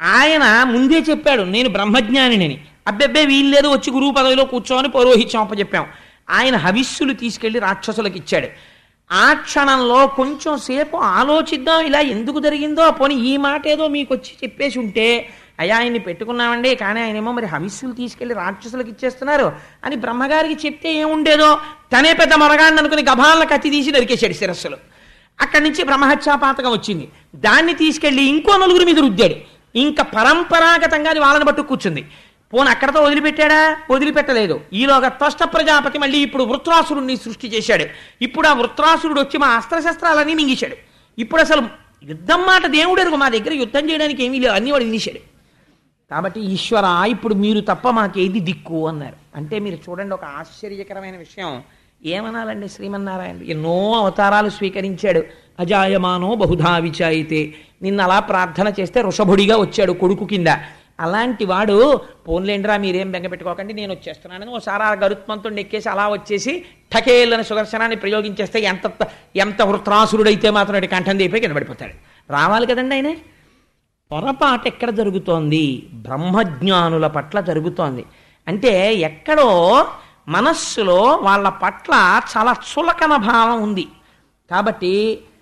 ఆయన ముందే చెప్పాడు నేను బ్రహ్మజ్ఞానిని అబ్బెబ్బే వీల్లేదు వచ్చి గురువు పదవిలో కూర్చోని పౌరోహిత్యం అప్పచెప్పాం ఆయన హవిస్సులు తీసుకెళ్లి రాక్షసులకు ఇచ్చాడు ఆ క్షణంలో కొంచెం సేపు ఆలోచిద్దాం ఇలా ఎందుకు జరిగిందో పోనీ ఈ మాట ఏదో మీకు వచ్చి చెప్పేసి ఉంటే అయ్యా ఆయన్ని పెట్టుకున్నామండి కానీ ఆయనేమో మరి హవిస్సులు తీసుకెళ్లి రాక్షసులకు ఇచ్చేస్తున్నారు అని బ్రహ్మగారికి చెప్తే ఏముండేదో తనే పెద్ద మరగాడిని అనుకుని గభాలను కత్తి తీసి నరికేశాడు శిరస్సులు అక్కడి నుంచి బ్రహ్మహత్యాపాతకం వచ్చింది దాన్ని తీసుకెళ్లి ఇంకో నలుగురి మీద రుద్దాడు ఇంకా పరంపరాగతంగా అది వాళ్ళని పట్టు కూర్చుంది పోను అక్కడతో వదిలిపెట్టాడా వదిలిపెట్టలేదు ఈలోగా త్వష్ట ప్రజాపతి మళ్ళీ ఇప్పుడు వృత్రాసురుణ్ణి సృష్టి చేశాడు ఇప్పుడు ఆ వృత్రాసురుడు వచ్చి మా అస్త్రశస్త్రాలన్నీ మింగేశాడు ఇప్పుడు అసలు యుద్ధం మాట దేవుడెరుగు మా దగ్గర యుద్ధం చేయడానికి ఏమీ లేవు అన్ని వాడు వినిశాడు కాబట్టి ఈశ్వర ఇప్పుడు మీరు తప్ప మాకేది దిక్కు అన్నారు అంటే మీరు చూడండి ఒక ఆశ్చర్యకరమైన విషయం ఏమనాలండి శ్రీమన్నారాయణ ఎన్నో అవతారాలు స్వీకరించాడు అజాయమానో బహుధా విచాయితే నిన్న అలా ప్రార్థన చేస్తే ఋషభుడిగా వచ్చాడు కొడుకు కింద అలాంటి వాడు పోన్లేండ్రా మీరేం బెంగ పెట్టుకోకండి నేను వచ్చేస్తున్నానని ఓసారి ఆ గరుత్మంతో ఎక్కేసి అలా వచ్చేసి ఠకేళ్ళని సుదర్శనాన్ని ప్రయోగించేస్తే ఎంత ఎంత వృత్రాసురుడైతే మాత్రం అటు కంఠం తీపై కింద పడిపోతాడు రావాలి కదండి ఆయన పొరపాటు ఎక్కడ జరుగుతోంది బ్రహ్మజ్ఞానుల పట్ల జరుగుతోంది అంటే ఎక్కడో మనస్సులో వాళ్ళ పట్ల చాలా చులకన భావం ఉంది కాబట్టి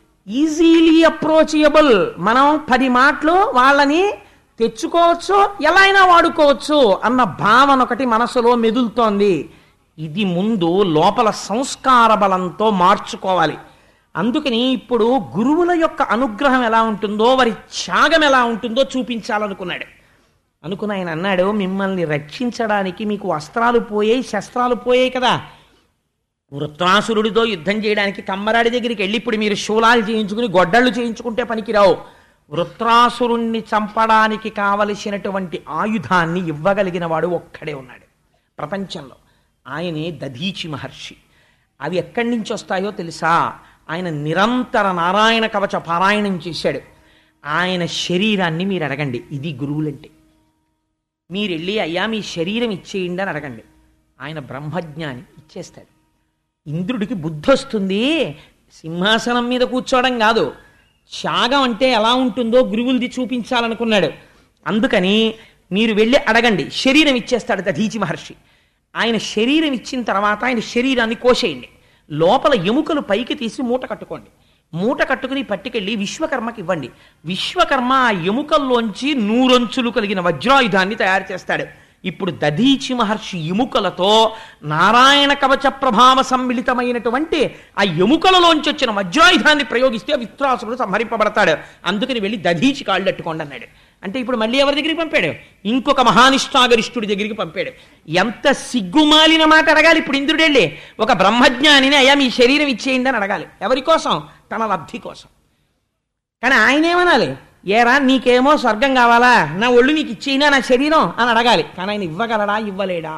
ఈజీలీ అప్రోచబుల్ మనం పది మాటలు వాళ్ళని తెచ్చుకోవచ్చు ఎలా అయినా వాడుకోవచ్చు అన్న భావన ఒకటి మనసులో మెదులుతోంది ఇది ముందు లోపల సంస్కార బలంతో మార్చుకోవాలి అందుకని ఇప్పుడు గురువుల యొక్క అనుగ్రహం ఎలా ఉంటుందో వారి త్యాగం ఎలా ఉంటుందో చూపించాలనుకున్నాడు అనుకుని ఆయన అన్నాడు మిమ్మల్ని రక్షించడానికి మీకు వస్త్రాలు పోయాయి శస్త్రాలు పోయాయి కదా వృత్రాసురుడితో యుద్ధం చేయడానికి కమ్మరాడి దగ్గరికి వెళ్ళి ఇప్పుడు మీరు శూలాలు చేయించుకుని గొడ్డళ్ళు చేయించుకుంటే పనికిరావు వృత్రాసురుణ్ణి చంపడానికి కావలసినటువంటి ఆయుధాన్ని ఇవ్వగలిగిన వాడు ఒక్కడే ఉన్నాడు ప్రపంచంలో ఆయనే దధీచి మహర్షి అవి ఎక్కడి నుంచి వస్తాయో తెలుసా ఆయన నిరంతర నారాయణ కవచ పారాయణం చేశాడు ఆయన శరీరాన్ని మీరు అడగండి ఇది గురువులంటే మీరు వెళ్ళి అయ్యా మీ శరీరం ఇచ్చేయండి అని అడగండి ఆయన బ్రహ్మజ్ఞాని ఇచ్చేస్తాడు ఇంద్రుడికి బుద్ధి వస్తుంది సింహాసనం మీద కూర్చోవడం కాదు త్యాగం అంటే ఎలా ఉంటుందో గురువులది చూపించాలనుకున్నాడు అందుకని మీరు వెళ్ళి అడగండి శరీరం ఇచ్చేస్తాడు దధీచి మహర్షి ఆయన శరీరం ఇచ్చిన తర్వాత ఆయన శరీరాన్ని కోసేయండి లోపల ఎముకలు పైకి తీసి మూట కట్టుకోండి మూట కట్టుకుని పట్టుకెళ్ళి విశ్వకర్మకి ఇవ్వండి విశ్వకర్మ ఆ ఎముకల్లోంచి నూరంచులు కలిగిన వజ్రాయుధాన్ని తయారు చేస్తాడు ఇప్పుడు దధీచి మహర్షి ఎముకలతో నారాయణ కవచ ప్రభావ సమ్మిళితమైనటువంటి ఆ ఎముకలలోంచి వచ్చిన వజ్రాయుధాన్ని ప్రయోగిస్తే విత్రాసురుడు సంహరింపబడతాడు అందుకని వెళ్ళి దధీచి కాళ్ళు పెట్టుకోండి అన్నాడు అంటే ఇప్పుడు మళ్ళీ ఎవరి దగ్గరికి పంపాడు ఇంకొక మహానిష్టాగరిష్ఠుడి దగ్గరికి పంపాడు ఎంత సిగ్గుమాలిన మాట అడగాలి ఇప్పుడు ఇంద్రుడు వెళ్ళి ఒక బ్రహ్మజ్ఞానిని అయ్యా మీ శరీరం ఇచ్చేయండి అని అడగాలి ఎవరి కోసం తన లబ్ధి కోసం కానీ ఆయన ఏమనాలి ఏరా నీకేమో స్వర్గం కావాలా నా ఒళ్ళు నీకు ఇచ్చేయినా నా శరీరం అని అడగాలి కానీ ఆయన ఇవ్వగలడా ఇవ్వలేడా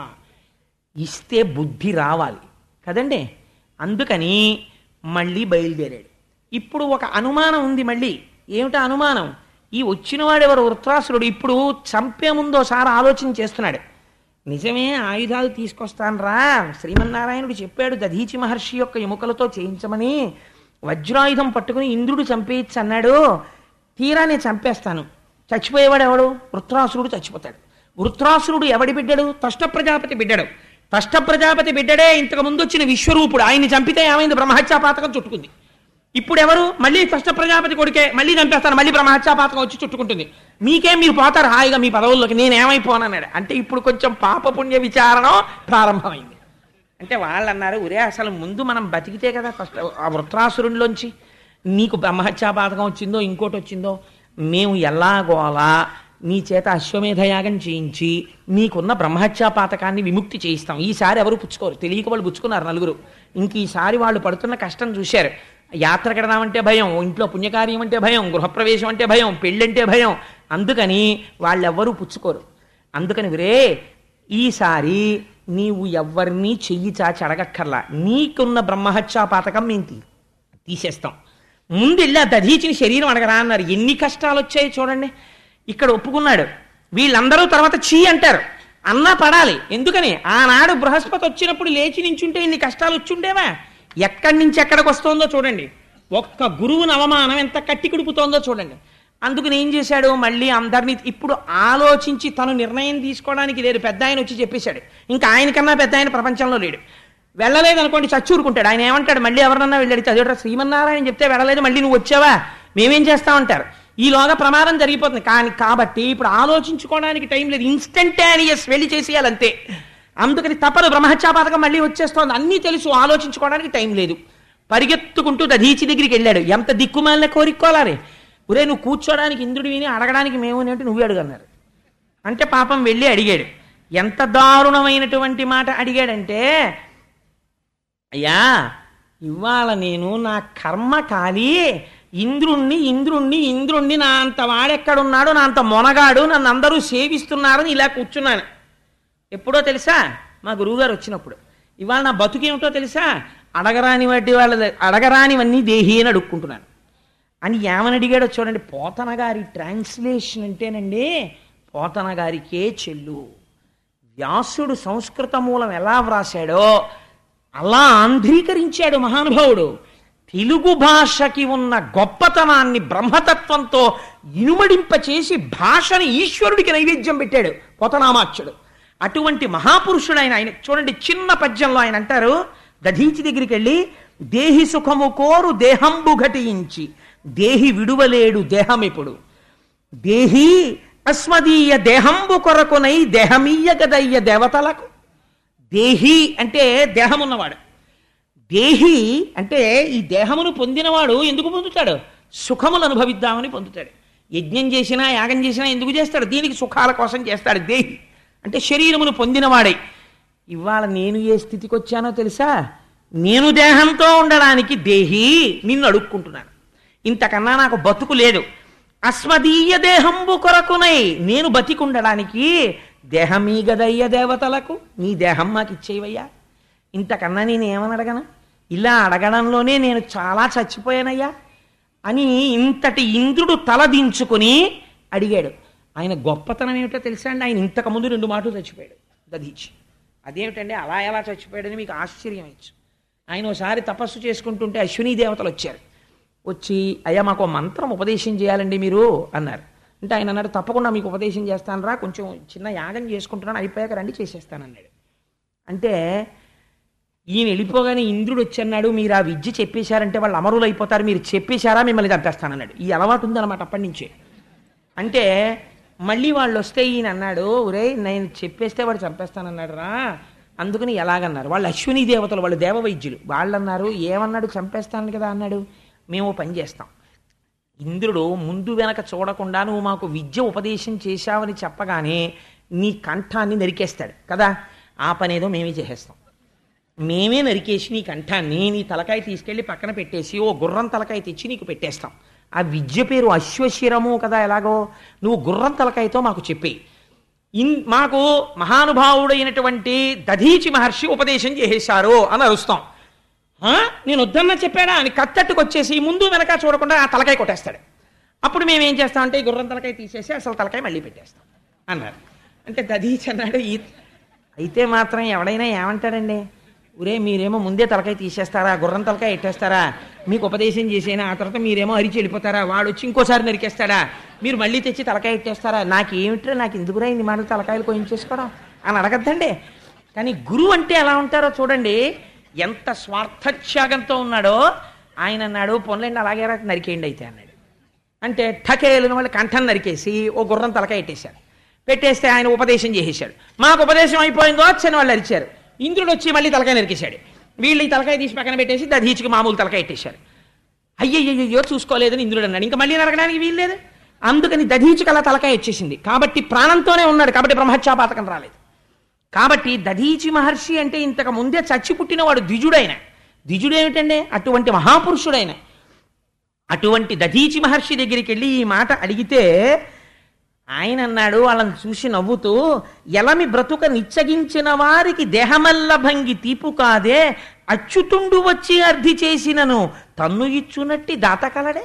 ఇస్తే బుద్ధి రావాలి కదండి అందుకని మళ్ళీ బయలుదేరాడు ఇప్పుడు ఒక అనుమానం ఉంది మళ్ళీ ఏమిటా అనుమానం ఈ వచ్చినవాడు ఎవరు వృత్రాసురుడు ఇప్పుడు చంపే ముందు ఒకసారి ఆలోచన చేస్తున్నాడు నిజమే ఆయుధాలు తీసుకొస్తానరా శ్రీమన్నారాయణుడు చెప్పాడు దధీచి మహర్షి యొక్క ఎముకలతో చేయించమని వజ్రాయుధం పట్టుకుని ఇంద్రుడు చంపేయచ్చు అన్నాడు తీరా నేను చంపేస్తాను చచ్చిపోయేవాడు ఎవడు వృత్రాసురుడు చచ్చిపోతాడు వృత్రాసురుడు ఎవడి బిడ్డడు తష్ట ప్రజాపతి బిడ్డడు తష్ట ప్రజాపతి బిడ్డడే ఇంతకు ముందు వచ్చిన విశ్వరూపుడు ఆయన్ని చంపితే ఏమైంది బ్రహ్మహత్యాపాతకం చుట్టుకుంది ఇప్పుడు ఎవరు మళ్ళీ కష్ట ప్రజాపతి కొడుకే మళ్ళీ చంపేస్తాను మళ్ళీ బ్రహ్మహత్యాపాతకం వచ్చి చుట్టుకుంటుంది మీకేం మీరు పోతారు హాయిగా మీ పదవుల్లోకి నేనేమైపోనన్నాడు అంటే ఇప్పుడు కొంచెం పాపపుణ్య విచారణ ప్రారంభమైంది అంటే వాళ్ళు అన్నారు ఒరే అసలు ముందు మనం బతికితే కదా కష్ట ఆ వృత్రాసురునిలోంచి నీకు బ్రహ్మహత్యాపాతకం వచ్చిందో ఇంకోటి వచ్చిందో మేము ఎలాగోలా నీ చేత అశ్వమేధయాగం చేయించి నీకున్న బ్రహ్మహత్యాపాతకాన్ని విముక్తి చేయిస్తాం ఈసారి ఎవరు పుచ్చుకోరు తెలియక వాళ్ళు పుచ్చుకున్నారు నలుగురు ఇంక ఈసారి వాళ్ళు పడుతున్న కష్టం చూశారు యాత్ర కడదామంటే భయం ఇంట్లో పుణ్యకార్యం అంటే భయం గృహప్రవేశం అంటే భయం పెళ్ళంటే భయం అందుకని వాళ్ళెవ్వరూ పుచ్చుకోరు అందుకని విరే ఈసారి నీవు ఎవరిని చెయ్యి చాచి అడగక్కర్లా నీకున్న బ్రహ్మహత్యా పాతకం మేము తీ తీసేస్తాం ముందు వెళ్ళి ఆ దధీచిన శరీరం అడగరా అన్నారు ఎన్ని కష్టాలు వచ్చాయి చూడండి ఇక్కడ ఒప్పుకున్నాడు వీళ్ళందరూ తర్వాత చీ అంటారు అన్నా పడాలి ఎందుకని ఆనాడు బృహస్పతి వచ్చినప్పుడు లేచి నించుంటే ఇన్ని కష్టాలు వచ్చుండేవా ఎక్కడి నుంచి ఎక్కడికి వస్తోందో చూడండి ఒక్క గురువుని అవమానం ఎంత కట్టి కుడుపుతోందో చూడండి అందుకని ఏం చేశాడు మళ్ళీ అందరినీ ఇప్పుడు ఆలోచించి తను నిర్ణయం తీసుకోవడానికి లేడు పెద్ద ఆయన వచ్చి చెప్పేశాడు ఇంకా ఆయనకన్నా పెద్ద ఆయన ప్రపంచంలో లేడు వెళ్ళలేదు అనుకోండి చచ్చూరుకుంటాడు ఆయన ఏమంటాడు మళ్ళీ ఎవరన్నా వెళ్ళాడు అదేటో శ్రీమన్నారాయణ చెప్తే వెళ్ళలేదు మళ్ళీ నువ్వు వచ్చావా మేమేం చేస్తామంటారు ఈలోగా ప్రమాదం జరిగిపోతుంది కానీ కాబట్టి ఇప్పుడు ఆలోచించుకోవడానికి టైం లేదు ఇన్స్టంటానియస్ వెళ్ళి చేసేయాలంతే అందుకని తప్పదు బ్రహ్మహత్యాపాతకం మళ్ళీ వచ్చేస్తోంది అన్నీ తెలుసు ఆలోచించుకోవడానికి టైం లేదు పరిగెత్తుకుంటూ దధీచి దగ్గరికి వెళ్ళాడు ఎంత దిక్కుమాలిన కోరికోవాలి ఒరే నువ్వు కూర్చోడానికి ఇంద్రుడు విని అడగడానికి మేము అంటే నువ్వే అడుగన్నారు అంటే పాపం వెళ్ళి అడిగాడు ఎంత దారుణమైనటువంటి మాట అడిగాడంటే అయ్యా ఇవాళ నేను నా కర్మ కాలి ఇంద్రుణ్ణి ఇంద్రుణ్ణి ఇంద్రుణ్ణి నా అంత వాడెక్కడున్నాడు నా అంత మొనగాడు నన్ను అందరూ సేవిస్తున్నారని ఇలా కూర్చున్నాను ఎప్పుడో తెలుసా మా గురువుగారు వచ్చినప్పుడు ఇవాళ నా బతుకేమిటో తెలుసా అడగరాని వాటి వాళ్ళ అడగరానివన్నీ దేహి అని అడుక్కుంటున్నాను అని ఏమని అడిగాడో చూడండి పోతన గారి ట్రాన్స్లేషన్ అంటేనండి పోతన గారికే చెల్లు వ్యాసుడు సంస్కృత మూలం ఎలా వ్రాసాడో అలా ఆంధ్రీకరించాడు మహానుభావుడు తెలుగు భాషకి ఉన్న గొప్పతనాన్ని బ్రహ్మతత్వంతో ఇనుమడింపచేసి భాషని ఈశ్వరుడికి నైవేద్యం పెట్టాడు పోతనామాచ్యుడు అటువంటి మహాపురుషుడైన ఆయన చూడండి చిన్న పద్యంలో ఆయన అంటారు దధీచి దగ్గరికి వెళ్ళి దేహి సుఖము కోరు దేహంబు ఘటించి దేహి విడువలేడు దేహమిప్పుడు దేహి అస్మదీయ దేహంబు కొరకునై దేహమీయ గదయ్య దేవతలకు దేహి అంటే దేహం ఉన్నవాడు దేహి అంటే ఈ దేహమును పొందినవాడు ఎందుకు పొందుతాడు సుఖములు అనుభవిద్దామని పొందుతాడు యజ్ఞం చేసినా యాగం చేసినా ఎందుకు చేస్తాడు దీనికి సుఖాల కోసం చేస్తాడు దేహి అంటే శరీరమును పొందినవాడై ఇవాళ నేను ఏ స్థితికి వచ్చానో తెలుసా నేను దేహంతో ఉండడానికి దేహి నిన్ను అడుక్కుంటున్నాను ఇంతకన్నా నాకు బతుకు లేదు అస్మదీయ దేహంబు కొరకునై నేను బతికుండడానికి దేహమీ గదయ్య దేవతలకు నీ దేహం మాకు ఇచ్చేవయ్యా ఇంతకన్నా నేను ఏమని అడగను ఇలా అడగడంలోనే నేను చాలా చచ్చిపోయానయ్యా అని ఇంతటి ఇంద్రుడు తలదించుకుని అడిగాడు ఆయన గొప్పతనం ఏమిటో తెలుసా అండి ఆయన ఇంతకుముందు రెండు మాటలు చచ్చిపోయాడు దధీచి అదేమిటండి అలా ఎలా చచ్చిపోయాడని మీకు ఆశ్చర్యం ఇచ్చు ఆయన ఒకసారి తపస్సు చేసుకుంటుంటే అశ్విని దేవతలు వచ్చారు వచ్చి అయ్యా మాకు ఓ మంత్రం ఉపదేశం చేయాలండి మీరు అన్నారు అంటే ఆయన అన్నాడు తప్పకుండా మీకు ఉపదేశం చేస్తాను రా కొంచెం చిన్న యాగం చేసుకుంటున్నాను అయిపోయాక రండి చేసేస్తానన్నాడు అంటే ఈయన వెళ్ళిపోగానే ఇంద్రుడు వచ్చన్నాడు మీరు ఆ విద్య చెప్పేశారంటే వాళ్ళు అమరులు అయిపోతారు మీరు చెప్పేశారా మిమ్మల్ని చంపేస్తానన్నాడు ఈ అలవాటు ఉందన్నమాట అప్పటి నుంచే అంటే మళ్ళీ వాళ్ళు వస్తే ఈయన అన్నాడు ఒరే నేను చెప్పేస్తే వాడు చంపేస్తానన్నాడు రా అందుకని ఎలాగన్నారు వాళ్ళు అశ్విని దేవతలు వాళ్ళు దేవ వైద్యులు వాళ్ళు అన్నారు ఏమన్నాడు చంపేస్తాను కదా అన్నాడు మేము ఓ పని చేస్తాం ఇంద్రుడు ముందు వెనక చూడకుండా నువ్వు మాకు విద్య ఉపదేశం చేశావని చెప్పగానే నీ కంఠాన్ని నరికేస్తాడు కదా ఆ పనేదో మేమే చేసేస్తాం మేమే నరికేసి నీ కంఠాన్ని నీ తలకాయ తీసుకెళ్లి పక్కన పెట్టేసి ఓ గుర్రం తలకాయ తెచ్చి నీకు పెట్టేస్తాం ఆ విద్య పేరు అశ్వశిరము కదా ఎలాగో నువ్వు గుర్రం తలకాయతో మాకు చెప్పి ఇన్ మాకు మహానుభావుడైనటువంటి దధీచి మహర్షి ఉపదేశం చేసేశారు అని అరుస్తాం "ఆ? నేను వద్దన్నా చెప్పాడా అని కత్తట్టుకు వచ్చేసి ముందు వెనక చూడకుండా ఆ తలకాయ కొట్టేస్తాడు అప్పుడు మేము ఏం చేస్తామంటే ఈ గుర్రం తలకాయ తీసేసి అసలు తలకాయ మళ్ళీ పెట్టేస్తాం అన్నారు అంటే దధీచి అన్నాడు ఈ అయితే మాత్రం ఎవడైనా ఏమంటాడండి ఒరే మీరేమో ముందే తలకాయ తీసేస్తారా గుర్రం తలకాయ ఎట్టేస్తారా మీకు ఉపదేశం చేసేనా ఆ తర్వాత మీరేమో అరిచి వెళ్ళిపోతారా వాడు వచ్చి ఇంకోసారి నరికేస్తాడా మీరు మళ్ళీ తెచ్చి తలకాయ ఎట్టేస్తారా నాకేమిట్రా నాకు ఎందుకురా ఇన్ని మాటలు తలకాయలు కోయించేసుకోవడం అని అడగద్దండి కానీ గురువు అంటే ఎలా ఉంటారో చూడండి ఎంత స్వార్థత్యాగంతో ఉన్నాడో ఆయన అన్నాడు పొన్లండి అలాగే రా, నరికేయండి అయితే అన్నాడు అంటే ఠకేలిన వాళ్ళు కంఠం నరికేసి ఓ గుర్రం తలకాయ పెట్టేశారు పెట్టేస్తే ఆయన ఉపదేశం చేసేశాడు మాకు ఉపదేశం అయిపోయిందో వచ్చని వాళ్ళు అరిచారు ఇంద్రుడు వచ్చి మళ్ళీ తలకాయ నరికేశాడు వీళ్ళు ఈ తలకాయ తీసి పక్కన పెట్టేసి దధీచికి మామూలు తలకాయ పెట్టేశారు అయ్యయ్యో చూసుకోలేదని ఇంద్రుడు అన్నాడు ఇంకా మళ్ళీ నరకడానికి వీల్లేదు అందుకని దధీచికి అలా తలకాయ వచ్చేసింది కాబట్టి ప్రాణంతోనే ఉన్నాడు కాబట్టి బ్రహ్మత్యాపాతకం రాలేదు కాబట్టి దధీచి మహర్షి అంటే ఇంతకు ముందే చచ్చి పుట్టినవాడు ద్విజుడైన ద్విజుడు ఏమిటండి అటువంటి మహాపురుషుడైన అటువంటి దధీచి మహర్షి దగ్గరికి వెళ్ళి ఈ మాట అడిగితే ఆయన అన్నాడు వాళ్ళని చూసి నవ్వుతూ ఎలమి బ్రతుక నిచ్చగించిన వారికి దేహమల్ల భంగి తీపు కాదే అచ్యుతుండు వచ్చి అర్థి చేసినను తన్ను ఇచ్చునట్టి దాత కలడే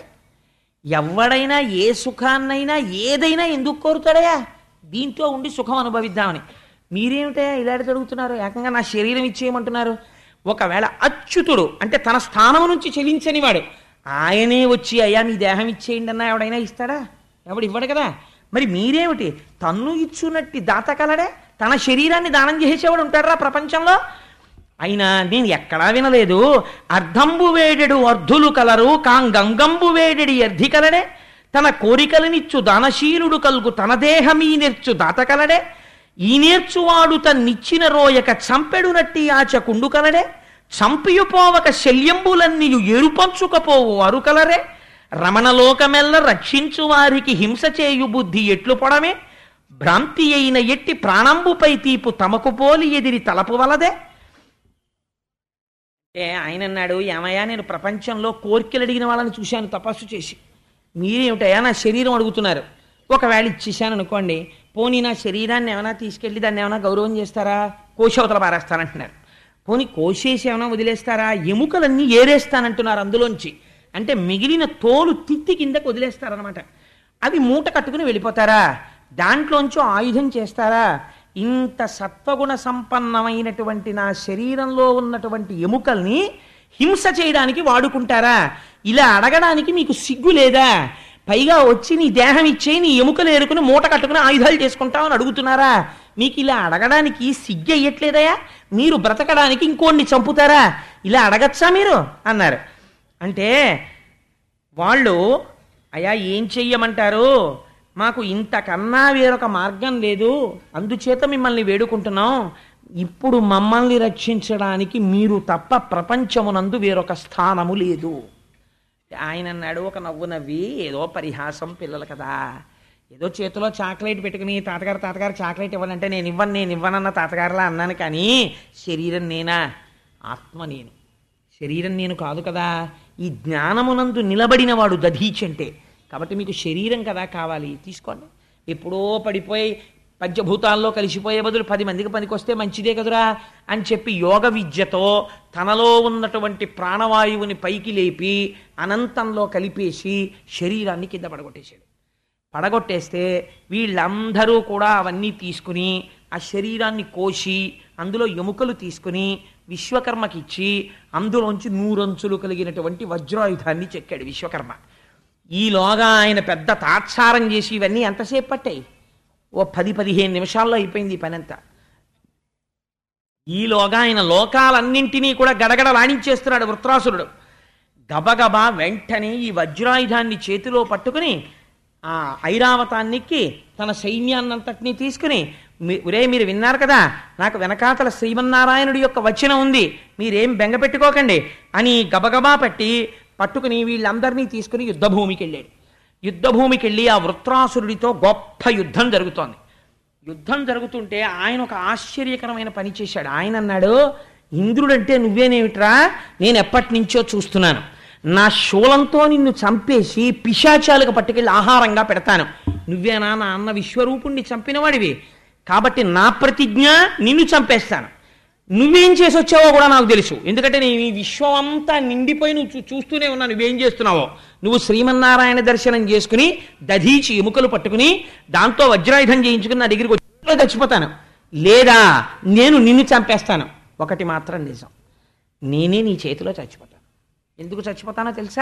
ఎవడైనా ఏ సుఖాన్నైనా ఏదైనా ఎందుకు కోరుతాడయా దీంట్లో ఉండి సుఖం అనుభవిద్దామని మీరేమిటయా ఇలాంటి జరుగుతున్నారు ఏకంగా నా శరీరం ఇచ్చేయమంటున్నారు ఒకవేళ అచ్యుతుడు అంటే తన స్థానం నుంచి చెలించని వాడు ఆయనే వచ్చి అయ్యా మీ దేహం ఇచ్చేయండి అన్నా ఎవడైనా ఇస్తాడా ఎవడు ఇవ్వడు కదా మరి మీరేమిటి తన్ను ఇచ్చునట్టి దాత కలడే తన శరీరాన్ని దానం చేసేవాడు ఉంటాడరా ప్రపంచంలో అయినా నేను ఎక్కడా వినలేదు అర్ధంబు వేడెడు అర్ధులు కలరు కాంగంగంబు వేడెడి అర్ధి కలడే తన కోరికలనిచ్చు దానశీలుడు కలుగు తన దేహమీ నేర్చు దాత కలడే ఈ నేర్చువాడు తన్నిచ్చిన రోయక చంపెడునట్టి ఆచకుండు కలడే చంపియుపోవక శల్యంబులన్నీయు ఎరుపంచుకపోవు అరు కలరే రమణలోకమెల్ల రక్షించు వారికి హింస చేయు బుద్ధి ఎట్లు పొడమే భ్రాంతి అయిన ఎట్టి ప్రాణంబుపై తీపు తమకు పోలి ఎదిరి తలపు వలదే అంటే ఆయన అన్నాడు ఏమయ్యా నేను ప్రపంచంలో కోరికలు అడిగిన వాళ్ళని చూశాను తపస్సు చేసి మీరేమిటయా నా శరీరం అడుగుతున్నారు ఒకవేళ ఇచ్చేసాను అనుకోండి పోనీ నా శరీరాన్ని ఏమైనా తీసుకెళ్ళి దాన్ని ఏమైనా గౌరవం చేస్తారా కోశవతల పారేస్తానంటున్నారు పోనీ కోసేసి ఏమైనా వదిలేస్తారా ఎముకలన్నీ ఏరేస్తానంటున్నారు అందులోంచి అంటే మిగిలిన తోలు తిత్తి కిందకు వదిలేస్తారనమాట అవి మూట కట్టుకుని వెళ్ళిపోతారా దాంట్లోంచో ఆయుధం చేస్తారా ఇంత సత్వగుణ సంపన్నమైనటువంటి నా శరీరంలో ఉన్నటువంటి ఎముకల్ని హింస చేయడానికి వాడుకుంటారా ఇలా అడగడానికి మీకు సిగ్గు లేదా పైగా వచ్చి నీ దేహం ఇచ్చే నీ ఎముకలు ఏరుకుని మూట కట్టుకుని ఆయుధాలు చేసుకుంటామని అడుగుతున్నారా మీకు ఇలా అడగడానికి సిగ్గు అయ్యట్లేదయా మీరు బ్రతకడానికి ఇంకోడిని చంపుతారా ఇలా అడగచ్చా మీరు అన్నారు అంటే వాళ్ళు అయా ఏం చెయ్యమంటారు మాకు ఇంతకన్నా వేరొక మార్గం లేదు అందుచేత మిమ్మల్ని వేడుకుంటున్నాం ఇప్పుడు మమ్మల్ని రక్షించడానికి మీరు తప్ప ప్రపంచమునందు వేరొక స్థానము లేదు ఆయన అన్నాడు ఒక నవ్వు నవ్వి ఏదో పరిహాసం పిల్లలు కదా ఏదో చేతిలో చాక్లెట్ పెట్టుకుని తాతగారు తాతగారు చాక్లెట్ ఇవ్వాలంటే నేను ఇవ్వను నేను ఇవ్వనన్న తాతగారులా అన్నాను కానీ శరీరం నేనా ఆత్మ నేను శరీరం నేను కాదు కదా ఈ జ్ఞానమునందు నిలబడిన వాడు దధీచి అంటే కాబట్టి మీకు శరీరం కదా కావాలి తీసుకోండి ఎప్పుడో పడిపోయి పంచభూతాల్లో కలిసిపోయే బదులు పది మందికి పనికొస్తే మంచిదే కదురా అని చెప్పి యోగ విద్యతో తనలో ఉన్నటువంటి ప్రాణవాయువుని పైకి లేపి అనంతంలో కలిపేసి శరీరాన్ని కింద పడగొట్టేశాడు పడగొట్టేస్తే వీళ్ళందరూ కూడా అవన్నీ తీసుకుని ఆ శరీరాన్ని కోసి అందులో ఎముకలు తీసుకుని విశ్వకర్మకిచ్చి అందులోంచి నూరంచులు కలిగినటువంటి వజ్రాయుధాన్ని చెక్కాడు విశ్వకర్మ ఈలోగా ఆయన పెద్ద తాత్సారం చేసి ఇవన్నీ ఎంతసేపు పట్టాయి ఓ పది పదిహేను నిమిషాల్లో అయిపోయింది ఈ పనంతా ఈలోగా ఆయన లోకాలన్నింటినీ కూడా గడగడ లాడించేస్తున్నాడు వృత్రాసురుడు గబగబా వెంటనే ఈ వజ్రాయుధాన్ని చేతిలో పట్టుకుని ఆ ఐరావతాన్నికి తన సైన్యాన్నంతటినీ తీసుకుని మీ- ఒరే మీరు విన్నారు కదా నాకు వెనకాతల శ్రీమన్నారాయణుడి యొక్క వచనం ఉంది మీరేం బెంగ పెట్టుకోకండి అని గబగబా పట్టి పట్టుకుని వీళ్ళందరినీ తీసుకుని యుద్ధభూమికి వెళ్ళాడు యుద్ధభూమికి వెళ్ళి ఆ వృత్రాసురుడితో గొప్ప యుద్ధం జరుగుతోంది యుద్ధం జరుగుతుంటే ఆయన ఒక ఆశ్చర్యకరమైన పని చేశాడు ఆయన అన్నాడు ఇంద్రుడంటే నువ్వేనేమిట్రా నేను ఎప్పటి నుంచో చూస్తున్నాను నా శూలంతో నిన్ను చంపేసి పిశాచాలకు పట్టుకెళ్ళి ఆహారంగా పెడతాను నువ్వేనా నా అన్న విశ్వరూపుణ్ణి చంపినవాడివి కాబట్టి నా ప్రతిజ్ఞ నిన్ను చంపేస్తాను నువ్వేం చేసి వచ్చావో కూడా నాకు తెలుసు ఎందుకంటే నేను ఈ విశ్వం అంతా నిండిపోయి నువ్వు చూ- చూస్తూనే ఉన్నా నువ్వేం చేస్తున్నావో నువ్వు శ్రీమన్నారాయణ దర్శనం చేసుకుని దధీచి ఎముకలు పట్టుకుని దాంతో వజ్రాయుధం చేయించుకుని నా దగ్గరికి వచ్చి చచ్చిపోతాను లేదా నేను నిన్ను చంపేస్తాను ఒకటి మాత్రం నిజం నేనే నీ చేతిలో చచ్చిపోతాను ఎందుకు చచ్చిపోతానో తెలుసా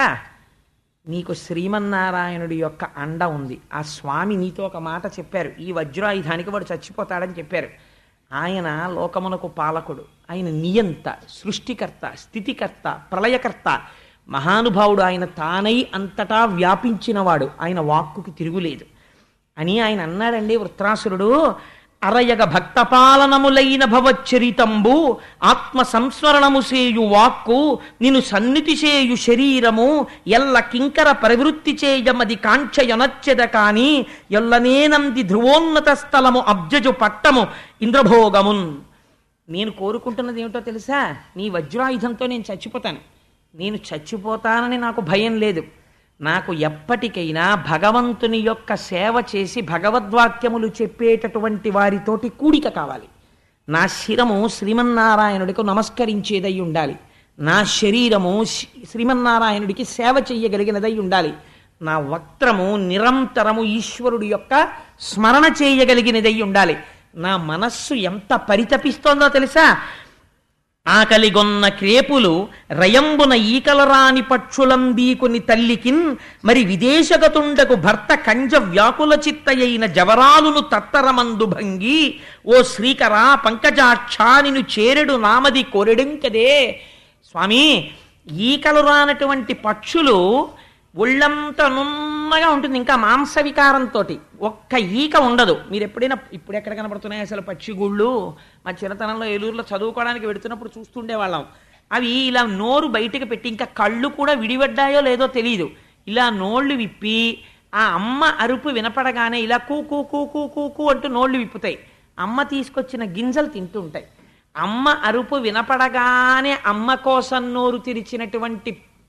నీకు శ్రీమన్నారాయణుడి యొక్క అండ ఉంది ఆ స్వామి నీతో ఒక మాట చెప్పారు ఈ వజ్రాయుధానికి వాడు చచ్చిపోతాడని చెప్పారు ఆయన లోకమునకు పాలకుడు ఆయన నియంత సృష్టికర్త స్థితికర్త ప్రళయకర్త మహానుభావుడు ఆయన తానై అంతటా వ్యాపించినవాడు ఆయన వాక్కుకి తిరుగులేదు అని ఆయన అన్నాడండి వృత్రాసురుడు అరయగ భక్తపాలనములైన భవచ్చరితంబు ఆత్మ సంస్మరణము సేయు వాక్కు నిన్ను సన్నిధి చేయు శరీరము ఎల్ల కింకర ప్రవృత్తి చేయమది కాంక్షయనచ్చెద కాని ఎల్లనేనంది ధ్రువోన్నత స్థలము అబ్జజు పట్టము ఇంద్రభోగమున్ నేను కోరుకుంటున్నది ఏమిటో తెలుసా నీ వజ్రాయుధంతో నేను చచ్చిపోతాను నేను చచ్చిపోతానని నాకు భయం లేదు నాకు ఎప్పటికైనా భగవంతుని యొక్క సేవ చేసి భగవద్వాక్యములు చెప్పేటటువంటి వారితోటి కూడిక కావాలి నా శిరము శ్రీమన్నారాయణుడికి నమస్కరించేదై ఉండాలి నా శరీరము శ్రీ- శ్రీమన్నారాయణుడికి సేవ చెయ్యగలిగినదై ఉండాలి నా వక్త్రము నిరంతరము ఈశ్వరుడి యొక్క స్మరణ చేయగలిగినదై ఉండాలి నా మనస్సు ఎంత పరితపిస్తోందో తెలుసా ఆకలిగొన్న క్రేపులు రయంబున ఈకలరాని పక్షులందీకుని తల్లికిన్ మరి విదేశగతుండకు భర్త కంజ వ్యాకుల చిత్తయైన జవరాలును తత్తరమందు భంగి ఓ శ్రీకరా పంకజాక్షా నిను చేరెడు నామది కొరెడింకదే స్వామి ఈకలు రానటువంటి పక్షులు ఒళ్ళంతా నున్నగా ఉంటుంది ఇంకా మాంస వికారంతో ఒక్క ఈక ఉండదు మీరు ఎప్పుడైనా ఇప్పుడు ఎక్కడ కనబడుతున్నాయి అసలు పక్షి గుళ్ళు మా చిన్నతనంలో ఏలూరులో చదువుకోవడానికి వెడుతున్నప్పుడు చూస్తుండేవాళ్ళం అవి ఇలా నోరు బయటకు పెట్టి ఇంకా కళ్ళు కూడా విడిపడ్డాయో లేదో తెలియదు ఇలా నోళ్ళు విప్పి ఆ అమ్మ అరుపు వినపడగానే ఇలా కూ కూ కూ కూ కూ కూ అంటూ నోళ్ళు విప్పుతాయి అమ్మ తీసుకొచ్చిన గింజలు తింటూ ఉంటాయి అమ్మ అరుపు వినపడగానే అమ్మ కోసం నోరు తెరిచినటువంటి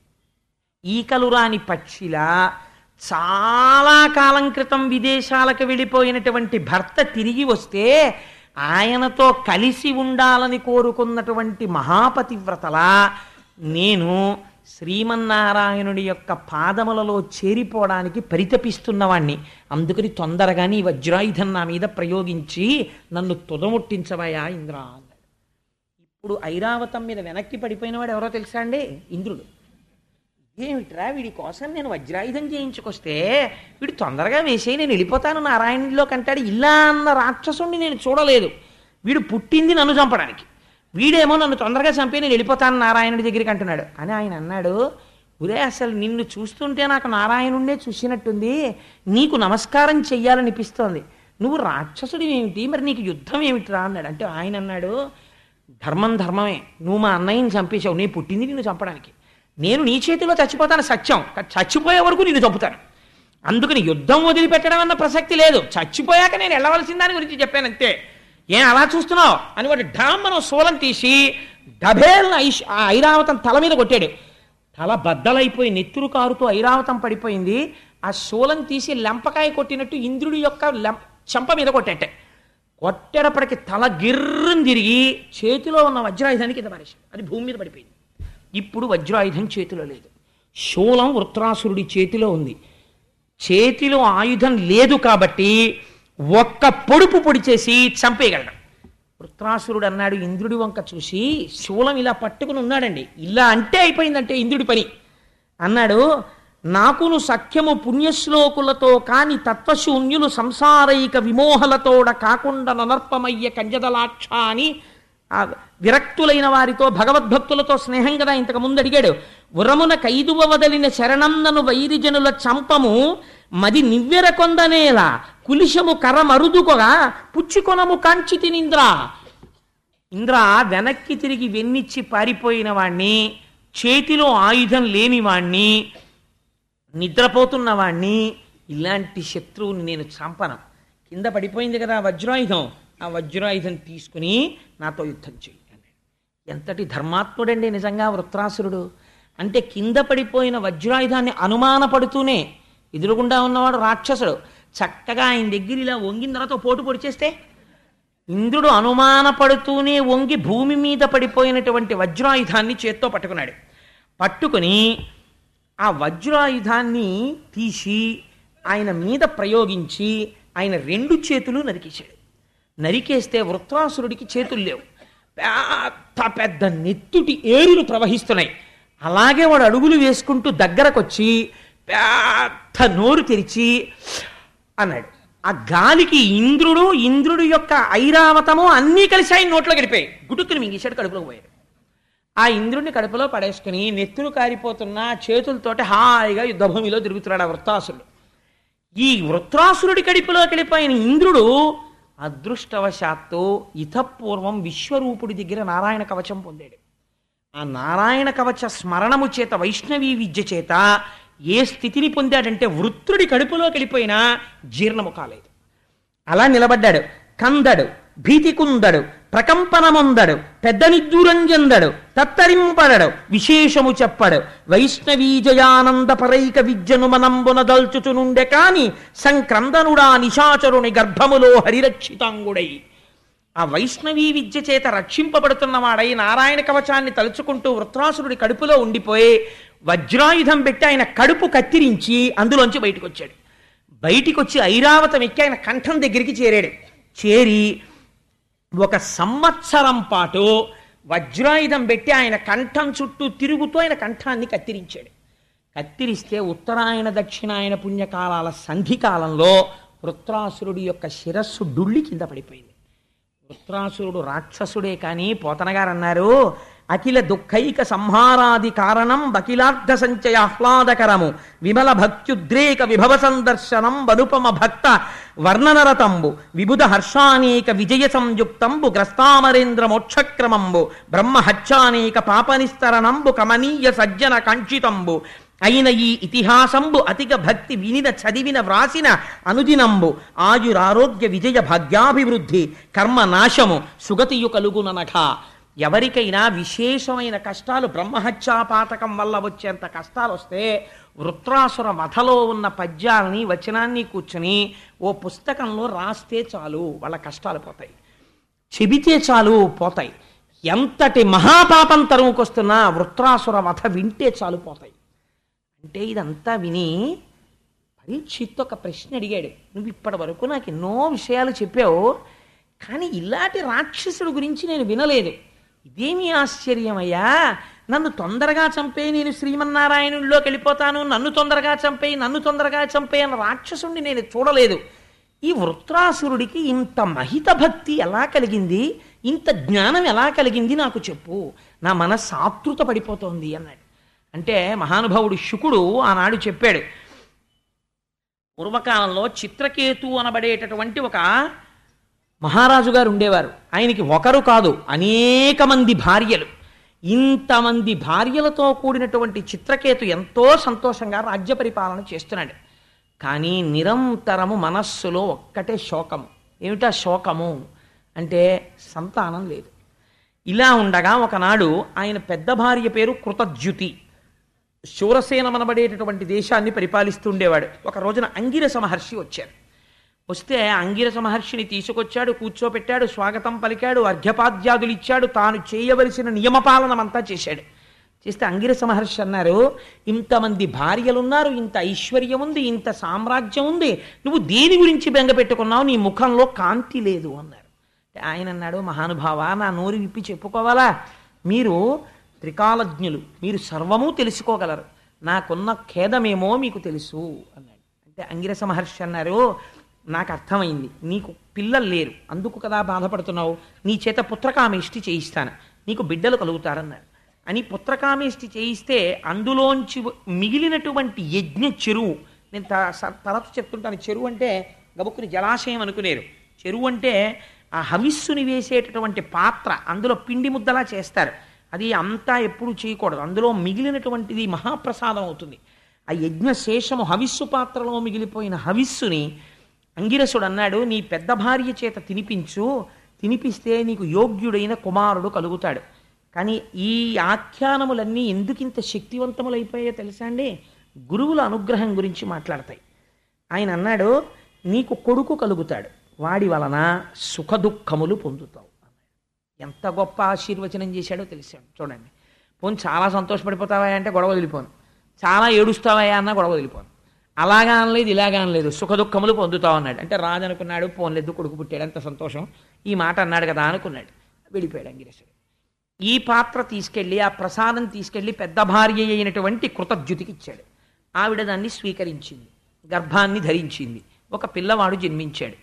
ఈకలు రాని పక్షిలా చాలా కాలం క్రితం విదేశాలకు వెళ్ళిపోయినటువంటి భర్త తిరిగి వస్తే ఆయనతో కలిసి ఉండాలని కోరుకున్నటువంటి మహాపతివ్రతలా నేను శ్రీమన్నారాయణుడి యొక్క పాదములలో చేరిపోవడానికి పరితపిస్తున్నవాణ్ణి అందుకని తొందరగా నీ వజ్రాయుధం నా మీద ప్రయోగించి నన్ను తుదముట్టించవయా ఇంద్ర అన్నాడు ఇప్పుడు ఐరావతం మీద వెనక్కి పడిపోయిన వాడు ఎవరో తెలుసా అండి ఇంద్రుడు ఏమిట్రా వీడి కోసం నేను వజ్రాయుధం చేయించుకొస్తే వీడు తొందరగా వేసేయి నేను వెళ్ళిపోతాను నారాయణుడిలో కంటాడు ఇలా అన్న రాక్షసుణ్ణి నేను చూడలేదు వీడు పుట్టింది నన్ను చంపడానికి వీడేమో నన్ను తొందరగా చంపి నేను వెళ్ళిపోతాను నారాయణుడి దగ్గరికి అంటున్నాడు అని ఆయన అన్నాడు ఉరే అసలు నిన్ను చూస్తుంటే నాకు నారాయణుడే చూసినట్టుంది నీకు నమస్కారం చెయ్యాలనిపిస్తోంది నువ్వు రాక్షసుడి ఏమిటి మరి నీకు యుద్ధం ఏమిటిరా అన్నాడు అంటే ఆయన అన్నాడు ధర్మం ధర్మమే నువ్వు మా అన్నయ్యని చంపేశావు నేను పుట్టింది నిన్ను చంపడానికి నేను నీ చేతిలో చచ్చిపోతాను సత్యం కానీ చచ్చిపోయే వరకు నిన్ను చంపుతాను అందుకని యుద్ధం వదిలిపెట్టడం అన్న ప్రసక్తి లేదు చచ్చిపోయాక నేను వెళ్ళవలసిన దాని గురించి చెప్పాను అంతే ఏం అలా చూస్తున్నావు అని వాడు ఢామ్మను శూలం తీసి డబేల్ ఐష్ ఆ ఐరావతం తల మీద కొట్టాడు తల బద్దలైపోయి నెత్తురు కారుతూ ఐరావతం పడిపోయింది ఆ శూలం తీసి లెంపకాయ కొట్టినట్టు ఇంద్రుడి యొక్క లెం చెంప మీద కొట్టేట కొట్టేటప్పటికి తల గిర్రం తిరిగి చేతిలో ఉన్న వజ్రాయుధానికి కింద పారేశాడు అది భూమి మీద పడిపోయింది ఇప్పుడు వజ్రాయుధం చేతిలో లేదు శూలం వృత్రాసురుడి చేతిలో ఉంది చేతిలో ఆయుధం లేదు కాబట్టి ఒక్క పొడుపు పొడి చేసి చంపేయగలడు వృత్రాసురుడు అన్నాడు ఇంద్రుడి వంక చూసి శూలం ఇలా పట్టుకుని ఉన్నాడండి ఇలా అంటే అయిపోయిందంటే ఇంద్రుడి పని అన్నాడు నాకును సఖ్యము పుణ్యశ్లోకులతో కాని తత్వశూన్యులు సంసారైక విమోహలతోడ కాకుండా ననర్పమయ్య కంజదలాక్ష అని ఆ విరక్తులైన వారితో భగవద్భక్తులతో స్నేహం కదా ఇంతకు ముందు అడిగాడు ఉరమున కైదువ వదలిన శరణన్నను వైరిజనుల చంపము మది నివ్వెర కొందనేల కులిశము కరమరుదుకొగా పుచ్చుకొనము కాంచి తినింద్ర ఇంద్ర వెనక్కి తిరిగి వెన్నిచ్చి పారిపోయిన వాణ్ణి చేతిలో ఆయుధం లేని వాణ్ణి నిద్రపోతున్న వాణ్ణి ఇలాంటి శత్రువుని నేను చంపను కింద పడిపోయింది కదా వజ్రాయుధం ఆ వజ్రాయుధం తీసుకుని నాతో యుద్ధం చేయి అన్నాడు ఎంతటి ధర్మాత్ముడండి నిజంగా వృత్రాసురుడు అంటే కింద పడిపోయిన వజ్రాయుధాన్ని అనుమానపడుతూనే ఎదురుగుండా ఉన్నవాడు రాక్షసుడు చక్కగా ఆయన దగ్గర ఇలా వంగిన తర్వాత పోటు పొడిచేస్తే ఇంద్రుడు అనుమానపడుతూనే వంగి భూమి మీద పడిపోయినటువంటి వజ్రాయుధాన్ని చేత్తో పట్టుకున్నాడు పట్టుకుని ఆ వజ్రాయుధాన్ని తీసి ఆయన మీద ప్రయోగించి ఆయన రెండు చేతులు నరికేశాడు నరికేస్తే వృత్రాసురుడికి చేతులు లేవు పెద్ద పెద్ద నెత్తుటి ఏరులు ప్రవహిస్తున్నాయి అలాగే వాడు అడుగులు వేసుకుంటూ దగ్గరకొచ్చి పెద్ద నోరు తెరిచి అన్నాడు ఆ గాలికి ఇంద్రుడు ఇంద్రుడు యొక్క ఐరావతము అన్నీ కలిసి ఆయన నోట్లో గడిపాయి గుటుక్కుని మింగేశాడు కడుపులోకి పోయాడు ఆ ఇంద్రుడిని కడుపులో పడేసుకుని నెత్తులు కారిపోతున్న చేతులతోటి హాయిగా యుద్ధభూమిలో తిరుగుతున్నాడు ఆ వృత్రాసురుడు ఈ వృత్రాసురుడి కడుపులోకి వెళ్ళిపోయిన ఇంద్రుడు అదృష్టవశాత్తు ఇతపూర్వం విశ్వరూపుడి దగ్గర నారాయణ కవచం పొందాడు ఆ నారాయణ కవచ స్మరణము చేత వైష్ణవీ విద్య చేత ఏ స్థితిని పొందాడంటే వృత్రుడి కడుపులోకి వెళ్ళిపోయినా జీర్ణము కాలేదు అలా నిలబడ్డాడు కందడు భీతికుందడు ప్రకంపనముందడు పెద్ద నిద్దూరం చెందడు తత్తరింపడడు విశేషము చెప్పడు వైష్ణవీ జయానంద పరైక విద్యను మనంబున దల్చుచునుండె కాని సంక్రందనుడా నిశాచరుని గర్భములో హరిరక్షితాంగుడై ఆ వైష్ణవీ విద్య చేత రక్షింపబడుతున్నవాడై నారాయణ కవచాన్ని తలుచుకుంటూ వృత్రాసురుడి కడుపులో ఉండిపోయి వజ్రాయుధం పెట్టి ఆయన కడుపు కత్తిరించి అందులోంచి బయటకు వచ్చాడు బయటికి వచ్చి ఐరావతం ఎక్కి ఆయన కంఠం దగ్గరికి చేరాడు చేరి ఒక సంవత్సరం పాటు వజ్రాయుధం పెట్టి ఆయన కంఠం చుట్టూ తిరుగుతూ ఆయన కంఠాన్ని కత్తిరించాడు కత్తిరిస్తే ఉత్తరాయణ దక్షిణాయన పుణ్యకాలాల సంధి కాలంలో వృత్రాసురుడి యొక్క శిరస్సు డుళ్ళి కింద పడిపోయింది వృత్రాసురుడు రాక్షసుడే కానీ పోతన గారు అన్నారు అఖిల దుఃఖైక సంహారాది కారణం బకిలార్థ సంచయ ఆహ్లాదకరము విమల భక్త్యుద్రేక విభవ సందర్శనం వనుపమ భక్త వర్ణనరతంబు విబుధ హర్షానేక విజయ సంయుక్తంబు గ్రస్తామరేంద్ర మోక్షక్రమంబు బ్రహ్మ హత్యానేక పాపనిస్తరణంబు కమనీయ సజ్జన కాంక్షితంబు అయిన ఈ ఇతిహాసంబు అతిక భక్తి వినిన చదివిన వ్రాసిన అనుదినంబు ఆయురారోగ్య విజయ భాగ్యాభివృద్ధి కర్మ నాశము సుగతియు కలుగుననఖ ఎవరికైనా విశేషమైన కష్టాలు బ్రహ్మహత్యాపాతకం వల్ల వచ్చేంత కష్టాలు వస్తే వృత్రాసుర వధలో ఉన్న పద్యాలని వచనాన్ని కూర్చుని ఓ పుస్తకంలో రాస్తే చాలు వాళ్ళ కష్టాలు పోతాయి చెబితే చాలు పోతాయి ఎంతటి మహాపాపం తరుముకొస్తున్నా వృత్రాసుర వధ వింటే చాలు పోతాయి అంటే ఇదంతా విని పరీక్షిత్ ఒక ప్రశ్న అడిగాడు నువ్వు ఇప్పటి వరకు నాకు ఎన్నో విషయాలు చెప్పావు కానీ ఇలాంటి రాక్షసుడు గురించి నేను వినలేదు ఇదేమి ఆశ్చర్యమయ్యా నన్ను తొందరగా చంపే నేను శ్రీమన్నారాయణుల్లోకి వెళ్ళిపోతాను నన్ను తొందరగా చంపే నన్ను తొందరగా చంపే అన్న రాక్షసుడిని నేను చూడలేదు ఈ వృత్రాసురుడికి ఇంత మహిత భక్తి ఎలా కలిగింది ఇంత జ్ఞానం ఎలా కలిగింది నాకు చెప్పు నా మనస్సు ఆతృత పడిపోతోంది అన్నాడు అంటే మహానుభావుడు శుకుడు ఆనాడు చెప్పాడు పూర్వకాలంలో చిత్రకేతు అనబడేటటువంటి ఒక మహారాజు గారు ఉండేవారు ఆయనకి ఒకరు కాదు అనేక మంది భార్యలు ఇంతమంది భార్యలతో కూడినటువంటి చిత్రకేతు ఎంతో సంతోషంగా రాజ్య పరిపాలన చేస్తున్నాడు కానీ నిరంతరము మనస్సులో ఒక్కటే శోకము ఏమిటా శోకము అంటే సంతానం లేదు ఇలా ఉండగా ఒకనాడు ఆయన పెద్ద భార్య పేరు కృతజ్యుతి శూరసేనమనబడేటటువంటి దేశాన్ని పరిపాలిస్తూ ఉండేవాడు ఒక రోజున అంగిరస మహర్షి వచ్చారు వస్తే అంగిరస మహర్షిని తీసుకొచ్చాడు కూర్చోపెట్టాడు స్వాగతం పలికాడు అర్ఘ్యపాద్యాదులు ఇచ్చాడు తాను చేయవలసిన నియమపాలనమంతా చేశాడు చేస్తే అంగిరస మహర్షి అన్నారు ఇంతమంది భార్యలున్నారు ఇంత ఐశ్వర్యం ఉంది ఇంత సామ్రాజ్యం ఉంది నువ్వు దేని గురించి బెంగ పెట్టుకున్నావు నీ ముఖంలో కాంతి లేదు అన్నారు ఆయన అన్నాడు మహానుభావ నా నోరు విప్పి చెప్పుకోవాలా మీరు త్రికాలజ్ఞులు మీరు సర్వము తెలుసుకోగలరు నాకున్న ఖేదమేమో మీకు తెలుసు అన్నాడు అంటే అంగిరస మహర్షి అన్నారు నాకు అర్థమైంది నీకు పిల్లలు లేరు అందుకు కదా బాధపడుతున్నావు నీ చేత పుత్రకామేష్టి చేయిస్తాను నీకు బిడ్డలు కలుగుతారన్నారు అని పుత్రకామేష్టి చేయిస్తే అందులోంచి మిగిలినటువంటి యజ్ఞ చెరువు నేను త- స- తరచు చెప్తుంటాను చెరువు అంటే గబుక్కుని జలాశయం అనుకునేరు చెరువు అంటే ఆ హవిస్సుని వేసేటటువంటి పాత్ర అందులో పిండి ముద్దలా చేస్తారు అది అంతా ఎప్పుడు చేయకూడదు అందులో మిగిలినటువంటిది మహాప్రసాదం అవుతుంది ఆ యజ్ఞ శేషము హవిస్సు పాత్రలో మిగిలిపోయిన హవిస్సుని అంగిరసుడు అన్నాడు నీ పెద్ద భార్య చేత తినిపించు తినిపిస్తే నీకు యోగ్యుడైన కుమారుడు కలుగుతాడు కానీ ఈ ఆఖ్యానములన్నీ ఎందుకింత శక్తివంతములైపోయాయో తెలుసా అండి గురువుల అనుగ్రహం గురించి మాట్లాడతాయి ఆయన అన్నాడు నీకు కొడుకు కలుగుతాడు వాడి వలన సుఖదుఖములు పొందుతావు ఎంత గొప్ప ఆశీర్వచనం చేశాడో తెలిసాడు చూడండి పోనీ చాలా సంతోషపడిపోతావా అంటే గొడవ వదిలిపోను చాలా ఏడుస్తావా అన్నా గొడవ వదిలిపోను అలాగా అనలేదు ఇలాగా అనలేదు సుఖదుఖములు పొందుతావు అన్నాడు అంటే రాజు అనుకున్నాడు పోన్లేదు కొడుకు పుట్టాడు ఎంత సంతోషం ఈ మాట అన్నాడు కదా అనుకున్నాడు వెళ్ళిపోయాడు అంగిరేశుడు ఈ పాత్ర తీసుకెళ్ళి ఆ ప్రసాదం తీసుకెళ్ళి పెద్ద భార్య అయినటువంటి కృతజ్యుతికి ఇచ్చాడు ఆవిడ దాన్ని స్వీకరించింది గర్భాన్ని ధరించింది ఒక పిల్లవాడు జన్మించాడు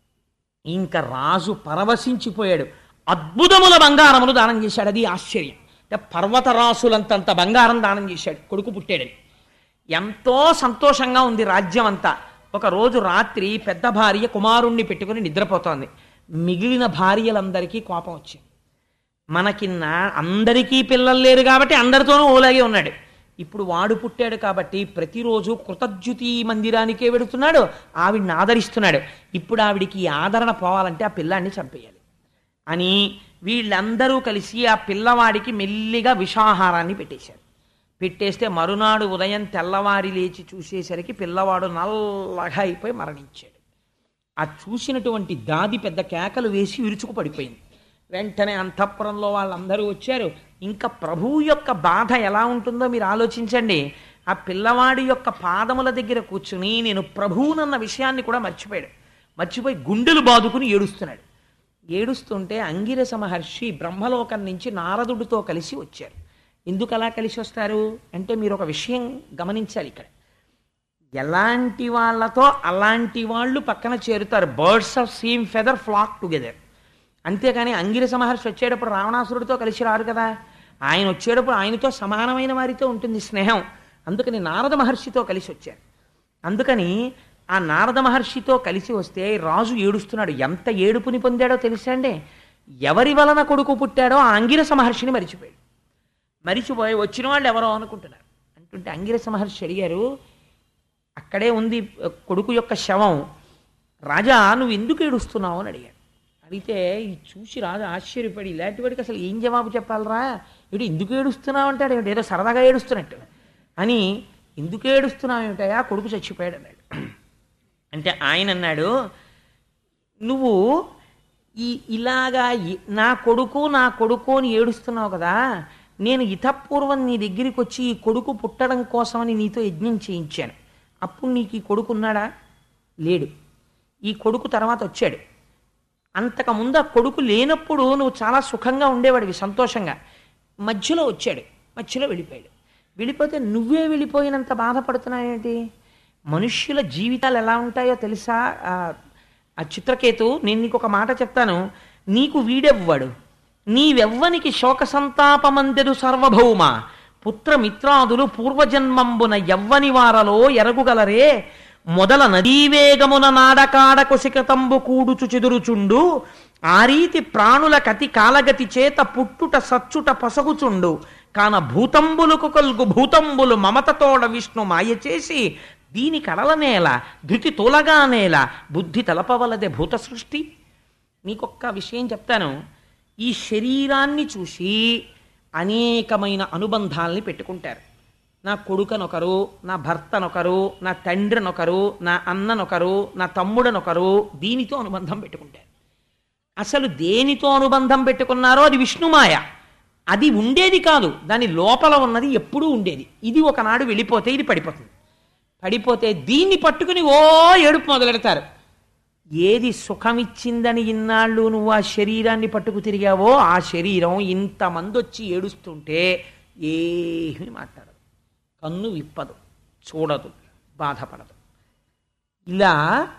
ఇంకా రాజు పరవశించిపోయాడు అద్భుతముల బంగారములు దానం చేశాడు అది ఆశ్చర్యం అంటే పర్వతరాసులంతంత బంగారం దానం చేశాడు కొడుకు పుట్టాడని ఎంతో సంతోషంగా ఉంది రాజ్యం అంతా ఒక రోజు రాత్రి పెద్ద భార్య కుమారుణ్ణి పెట్టుకుని నిద్రపోతోంది మిగిలిన భార్యలందరికీ కోపం వచ్చింది మనకి నా అందరికీ పిల్లలు లేరు కాబట్టి అందరితోనూ ఓలాగే ఉన్నాడు ఇప్పుడు వాడు పుట్టాడు కాబట్టి ప్రతిరోజు కృతజ్యుతి మందిరానికే వెడుతున్నాడు ఆవిడ్ని ఆదరిస్తున్నాడు ఇప్పుడు ఆవిడికి ఈ ఆదరణ పోవాలంటే ఆ పిల్లాన్ని చంపేయాలి అని వీళ్ళందరూ కలిసి ఆ పిల్లవాడికి మెల్లిగా విషాహారాన్ని పెట్టేశారు పెట్టేస్తే మరునాడు ఉదయం తెల్లవారి లేచి చూసేసరికి పిల్లవాడు నల్లగా అయిపోయి మరణించాడు ఆ చూసినటువంటి దాది పెద్ద కేకలు వేసి విరుచుకు పడిపోయింది వెంటనే అంతఃపురంలో వాళ్ళందరూ వచ్చారు ఇంకా ప్రభువు యొక్క బాధ ఎలా ఉంటుందో మీరు ఆలోచించండి ఆ పిల్లవాడి యొక్క పాదముల దగ్గర కూర్చుని నేను ప్రభువునన్న విషయాన్ని కూడా మర్చిపోయాడు మర్చిపోయి గుండెలు బాదుకుని ఏడుస్తున్నాడు ఏడుస్తుంటే అంగిరస మహర్షి బ్రహ్మలోకం నుంచి నారదుడితో కలిసి వచ్చారు ఎందుకు అలా కలిసి వస్తారు అంటే మీరు ఒక విషయం గమనించాలి ఇక్కడ ఎలాంటి వాళ్ళతో అలాంటి వాళ్ళు పక్కన చేరుతారు birds of same feather flock together అంతేకాని అంగిరస మహర్షి వచ్చేటప్పుడు రావణాసురుడితో కలిసి రారు కదా ఆయన వచ్చేటప్పుడు ఆయనతో సమానమైన వారితో ఉంటుంది స్నేహం అందుకని నారద మహర్షితో కలిసి వచ్చారు అందుకని ఆ నారద మహర్షితో కలిసి వస్తే రాజు ఏడుస్తున్నాడు ఎంత ఏడుపుని పొందాడో తెలుసా అండి ఎవరి వలన కొడుకు పుట్టాడో ఆ అంగిరస మహర్షిని మరిచిపోయాడు మరిచిపోయి వచ్చిన వాళ్ళు ఎవరో అనుకుంటున్నారు అంటుంటే అంగిరస మహర్షి అడిగారు అక్కడే ఉంది కొడుకు యొక్క శవం రాజా నువ్వు ఎందుకు ఏడుస్తున్నావు అని అడిగాడు అడిగితే ఇది చూసి రాజు ఆశ్చర్యపడి ఇలాంటి వాడికి అసలు ఏం జవాబు చెప్పాలరా ఇటు ఎందుకు ఏడుస్తున్నావు అంటాడు ఏమిటి? ఏదో సరదాగా ఏడుస్తున్నట్టు అని ఎందుకు ఏడుస్తున్నావు ఏమిటయా కొడుకు చచ్చిపోయాడు అన్నాడు అంటే ఆయన అన్నాడు నువ్వు ఈ ఇలాగా ఇ- నా కొడుకు నా కొడుకు అని ఏడుస్తున్నావు కదా నేను ఇతపూర్వం నీ దగ్గరికి వచ్చి ఈ కొడుకు పుట్టడం కోసమని నీతో యజ్ఞం చేయించాను అప్పుడు నీకు ఈ కొడుకు ఉన్నాడా లేడు ఈ కొడుకు తర్వాత వచ్చాడు అంతకుముందు ఆ కొడుకు లేనప్పుడు నువ్వు చాలా సుఖంగా ఉండేవాడివి సంతోషంగా మధ్యలో వచ్చాడు మధ్యలో వెళ్ళిపోయాడు వెళ్ళిపోతే నువ్వే వెళ్ళిపోయినంత బాధపడుతున్నావేంటి మనుష్యుల జీవితాలు ఎలా ఉంటాయో తెలుసా ఆ, ఆ చిత్రకేతు నేను నీకు ఒక మాట చెప్తాను నీకు వీడెవ్వడు నీవెవ్వనికి శోక సంతాపమందెడు సర్వభౌమ పుత్రమిత్రాదులు పూర్వజన్మంబున ఎవ్వని వారలో ఎరగుగలరే మొదల నదీవేగమున నాడకాడ కుశికతంబు కూడుచు చెదురుచుండు ఆ రీతి ప్రాణుల కతి కాలగతి చేత పుట్టుట సచ్చుట పసగుచుండు కాన భూతంబులకు కల్గు భూతంబులు మమతతోడ విష్ణు మాయ చేసి దీని కడల నేల ధృతి తోలగా నేల బుద్ధి తలపవలదే భూత సృష్టి మీకొక్క విషయం చెప్తాను ఈ శరీరాన్ని చూసి అనేకమైన అనుబంధాల్ని పెట్టుకుంటారు నా కొడుకనొకరు నా భర్తనొకరు నా తండ్రినొకరు నా అన్ననొకరు నా తమ్ముడనొకరు దీనితో అనుబంధం పెట్టుకుంటారు అసలు దేనితో అనుబంధం పెట్టుకున్నారో అది విష్ణుమాయ అది ఉండేది కాదు దాని లోపల ఉన్నది ఎప్పుడూ ఉండేది ఇది ఒకనాడు వెళ్ళిపోతే ఇది పడిపోతుంది పడిపోతే దీన్ని పట్టుకుని ఓ ఏడుపు మొదలెడతారు ఏది సుఖమిచ్చిందని ఇన్నాళ్ళు నువ్వు ఆ శరీరాన్ని పట్టుకు తిరిగావో ఆ శరీరం ఇంతమంది వచ్చి ఏడుస్తుంటే ఏమీ మాట్లాడదు కన్ను విప్పదు చూడదు బాధపడదు ఇలా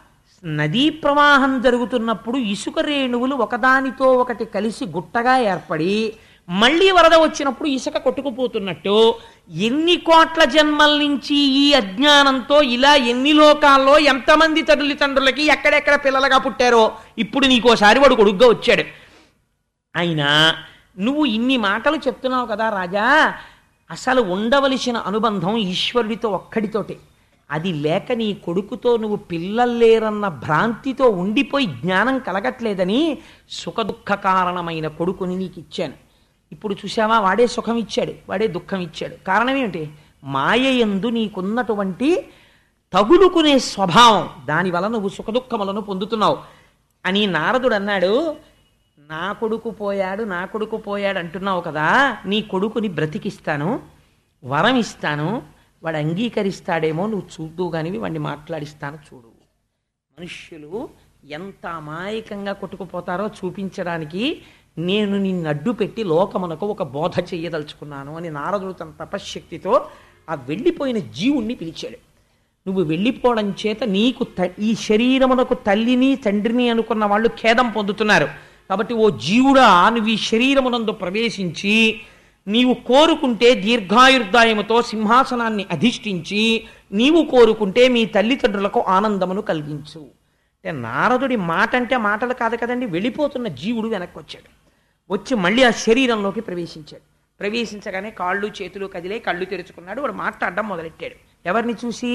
నదీ ప్రవాహం జరుగుతున్నప్పుడు ఇసుక రేణువులు ఒకదానితో ఒకటి కలిసి గుట్టగా ఏర్పడి మళ్ళీ వరద వచ్చినప్పుడు ఇసుక కొట్టుకుపోతున్నట్టు ఎన్ని కోట్ల జన్మల నుంచి ఈ అజ్ఞానంతో ఇలా ఎన్ని లోకాల్లో ఎంతమంది తల్లిదండ్రులకి ఎక్కడెక్కడ పిల్లలుగా పుట్టారో ఇప్పుడు నీకోసారి వాడు కొడుగ్గా వచ్చాడు అయినా నువ్వు ఇన్ని మాటలు చెప్తున్నావు కదా రాజా అసలు ఉండవలసిన అనుబంధం ఈశ్వరుడితో ఒక్కడితోటే అది లేక నీ కొడుకుతో నువ్వు పిల్లలు లేరన్న భ్రాంతితో ఉండిపోయి జ్ఞానం కలగట్లేదని సుఖదుఖ కారణమైన కొడుకుని నీకు ఇచ్చాను ఇప్పుడు చూసావా వాడే సుఖం ఇచ్చాడు వాడే దుఃఖం ఇచ్చాడు కారణం ఏమిటి మాయ ఎందు నీకున్నటువంటి తగులుకునే స్వభావం దానివల్ల నువ్వు సుఖదుఖములను పొందుతున్నావు అని నారదుడు అన్నాడు నా కొడుకు పోయాడు నా కొడుకు పోయాడు అంటున్నావు కదా నీ కొడుకుని బ్రతికిస్తాను వరం ఇస్తాను వాడు అంగీకరిస్తాడేమో నువ్వు చూద్దు కానీ వాడిని మాట్లాడిస్తాను చూడు మనుష్యులు ఎంత అమాయకంగా కొట్టుకుపోతారో చూపించడానికి నేను నిన్ను అడ్డు పెట్టి లోకమునకు ఒక బోధ చెయ్యదలుచుకున్నాను అని నారదుడు తన తపశ్శక్తితో ఆ వెళ్ళిపోయిన జీవుణ్ణి పిలిచాడు నువ్వు వెళ్ళిపోవడం చేత నీకు త- ఈ శరీరమునకు తల్లిని తండ్రిని అనుకున్న వాళ్ళు ఖేదం పొందుతున్నారు కాబట్టి ఓ జీవుడా నువ్వు ఈ శరీరమునందు ప్రవేశించి నీవు కోరుకుంటే దీర్ఘాయుర్దాయముతో సింహాసనాన్ని అధిష్ఠించి నీవు కోరుకుంటే మీ తల్లిదండ్రులకు ఆనందమును కలిగించు అంటే నారదుడి మాట అంటే మాటలు కాదు కదండి వెళ్ళిపోతున్న జీవుడు వెనక్కి వచ్చాడు వచ్చి మళ్ళీ ఆ శరీరంలోకి ప్రవేశించాడు ప్రవేశించగానే కాళ్ళు చేతులు కదిలే కళ్ళు తెరుచుకున్నాడు వాడు మాట్లాడడం మొదలెట్టాడు ఎవరిని చూసి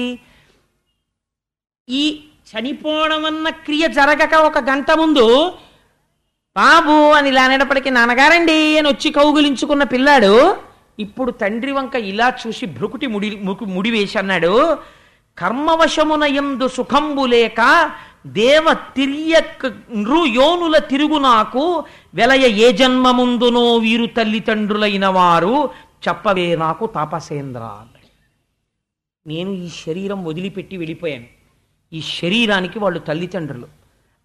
ఈ చనిపోవడం అన్న క్రియ జరగక ఒక గంట ముందు బాబు అని ఇలా అనేటప్పటికీ నాన్నగారండి అని వచ్చి కౌగులించుకున్న పిల్లాడు ఇప్పుడు తండ్రి వంక ఇలా చూసి భృకుటి ముడి ముకు ముడి వేసి అన్నాడు కర్మవశమున ఎందు సుఖంబు లేక దేవ తిరియక్ నృ యోనుల తిరుగు నాకు వెలయ ఏ జన్మముందునో వీరు తల్లిదండ్రులైన వారు చెప్పవే నాకు తాపసేంద్ర అన్నాడు నేను ఈ శరీరం వదిలిపెట్టి వెళ్ళిపోయాను ఈ శరీరానికి వాళ్ళు తల్లిదండ్రులు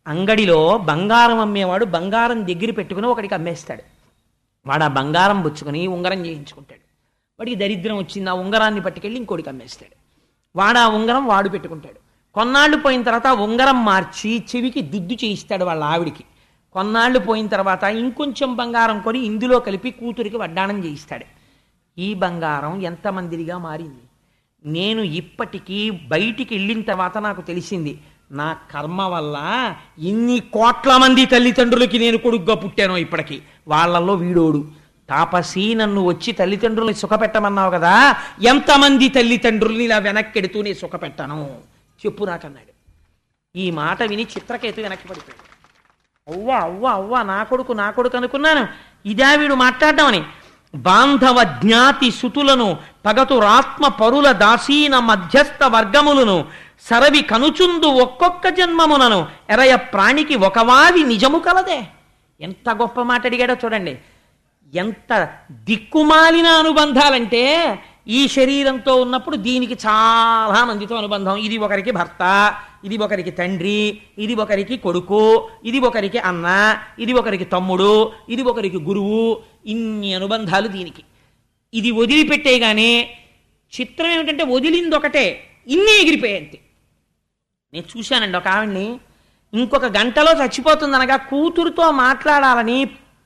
అంగడిలో బంగారం అమ్మేవాడు బంగారం దగ్గర పెట్టుకుని ఒకడికి అమ్మేస్తాడు వాడు ఆ బంగారం పుచ్చుకొని ఉంగరం చేయించుకుంటాడు వాడికి దరిద్రం వచ్చింది ఆ ఉంగరాన్ని పట్టుకెళ్ళి ఇంకోటికి అమ్మేస్తాడు వాడు ఆ ఉంగరం వాడు పెట్టుకుంటాడు కొన్నాళ్ళు పోయిన తర్వాత ఆ ఉంగరం మార్చి చెవికి దిద్దు చేయిస్తాడు వాళ్ళ ఆవిడికి కొన్నాళ్ళు పోయిన తర్వాత ఇంకొంచెం బంగారం కొని ఇందులో కలిపి కూతురికి వడ్డాణం చేయిస్తాడు ఈ బంగారం ఎంతమందిరిగా మారింది నేను ఇప్పటికీ బయటికి వెళ్ళిన తర్వాత నాకు తెలిసింది నా కర్మ వల్ల ఇన్ని కోట్ల మంది తల్లిదండ్రులకి నేను కొడుగ్గా పుట్టాను ఇప్పటికి వాళ్ళల్లో వీడోడు తాపసి నన్ను వచ్చి తల్లిదండ్రుల్ని సుఖపెట్టమన్నావు కదా ఎంతమంది తల్లిదండ్రుల్ని ఇలా వెనక్కెడుతూ నేను సుఖపెట్టాను చెప్పు నాకన్నాడు ఈ మాట విని చిత్రకేతు వెనక్కి పడిపోయాడు అవ్వా అవ్వా అవ్వా నా కొడుకు నా కొడుకు అనుకున్నాను ఇదా వీడు మాట్లాడడం అని బాంధవ జ్ఞాతి సుతులను పగతురాత్మ పరుల దాసీన మధ్యస్థ వర్గములను సరవి కనుచుందు ఒక్కొక్క జన్మమునను ఎరయ ప్రాణికి ఒకవాది నిజము కలదే ఎంత గొప్ప మాట అడిగాడో చూడండి ఎంత దిక్కుమాలిన అనుబంధాలంటే ఈ శరీరంతో ఉన్నప్పుడు దీనికి చాలా మందితో అనుబంధం ఇది ఒకరికి భర్త ఇది ఒకరికి తండ్రి ఇది ఒకరికి కొడుకు ఇది ఒకరికి అన్న ఇది ఒకరికి తమ్ముడు ఇది ఒకరికి గురువు ఇన్ని అనుబంధాలు దీనికి ఇది వదిలిపెట్టేగానే చిత్రం ఏమిటంటే వదిలింది ఒకటే ఇన్ని ఎగిరిపోయాయి అంతే నేను చూశానండి ఒక ఆవిడ్ని ఇంకొక గంటలో చచ్చిపోతుందనగా కూతురుతో మాట్లాడాలని